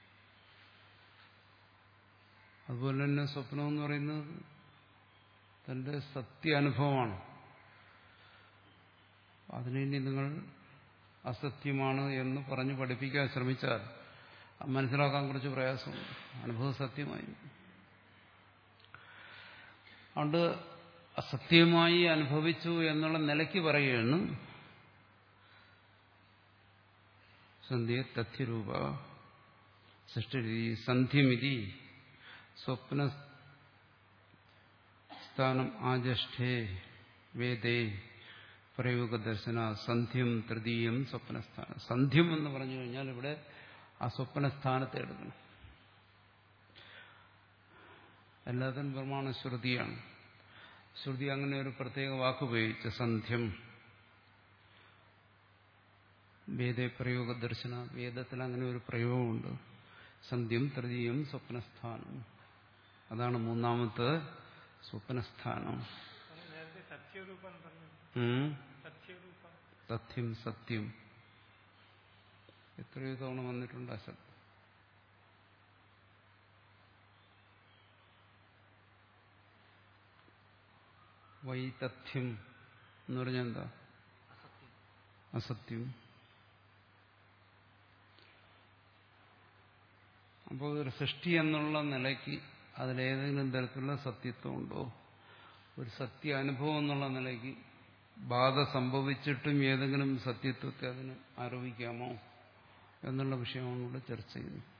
അതുപോലെ തന്നെ സ്വപ്നം എന്ന് പറയുന്നത് തന്റെ സത്യ അനുഭവമാണ് അതിനി നിങ്ങൾ അസത്യമാണ് എന്ന് പറഞ്ഞ് പഠിപ്പിക്കാൻ ശ്രമിച്ചാൽ അത് മനസ്സിലാക്കാൻ കുറച്ച് പ്രയാസമുണ്ട് അനുഭവം സത്യമായി അതുകൊണ്ട് അസത്യമായി അനുഭവിച്ചു എന്നുള്ള നിലയ്ക്ക് പറയുകയാണ് സന്ധ്യ തഥ്യരൂപ സൃഷ്ടി സന്ധ്യമിതി സ്വപ്ന സ്ഥാനം ആജഷ്ഠേ വേദേ പ്രയോഗ ദർശന സന്ധ്യം തൃതീയം സ്വപ്നസ്ഥാനം സന്ധ്യം എന്ന് പറഞ്ഞു കഴിഞ്ഞാൽ ഇവിടെ ആ സ്വപ്നസ്ഥാനത്തെ എടുക്കണം എല്ലാത്തിനും പ്രമാണ ശ്രുതിയാണ് ശ്രുതി അങ്ങനെ ഒരു പ്രത്യേക വാക്ക് ഉപയോഗിച്ച സന്ധ്യം വേദ പ്രയോഗ ദർശന വേദത്തിൽ അങ്ങനെ ഒരു പ്രയോഗമുണ്ട് സന്ധ്യം തൃതീയം സ്വപ്നസ്ഥാനം അതാണ് മൂന്നാമത്തെ സ്വപ്നസ്ഥാനം അത് നേരത്തെ സത്യരൂപം പറഞ്ഞു ഉം. സത്യരൂപം തഥ്യം സത്യം എത്രയോ തവണ വന്നിട്ടുണ്ട് ആ ശബ്ദം വൈതഥ്യം എന്ന് പറഞ്ഞാൽ എന്താ അസത്യം അസത്യം അപ്പോൾ ഒരു സൃഷ്ടി എന്നുള്ള നിലയ്ക്ക് അതിലേതെങ്കിലും തരത്തിലുള്ള സത്യത്വം ഉണ്ടോ ഒരു സത്യ അനുഭവം എന്നുള്ള നിലയ്ക്ക് ബാധ സംഭവിച്ചിട്ടും ഏതെങ്കിലും സത്യത്വത്തെ അതിന് ആരോപിക്കാമോ എന്നുള്ള വിഷയമാണ് ഇവിടെ ചർച്ച ചെയ്യുന്നത്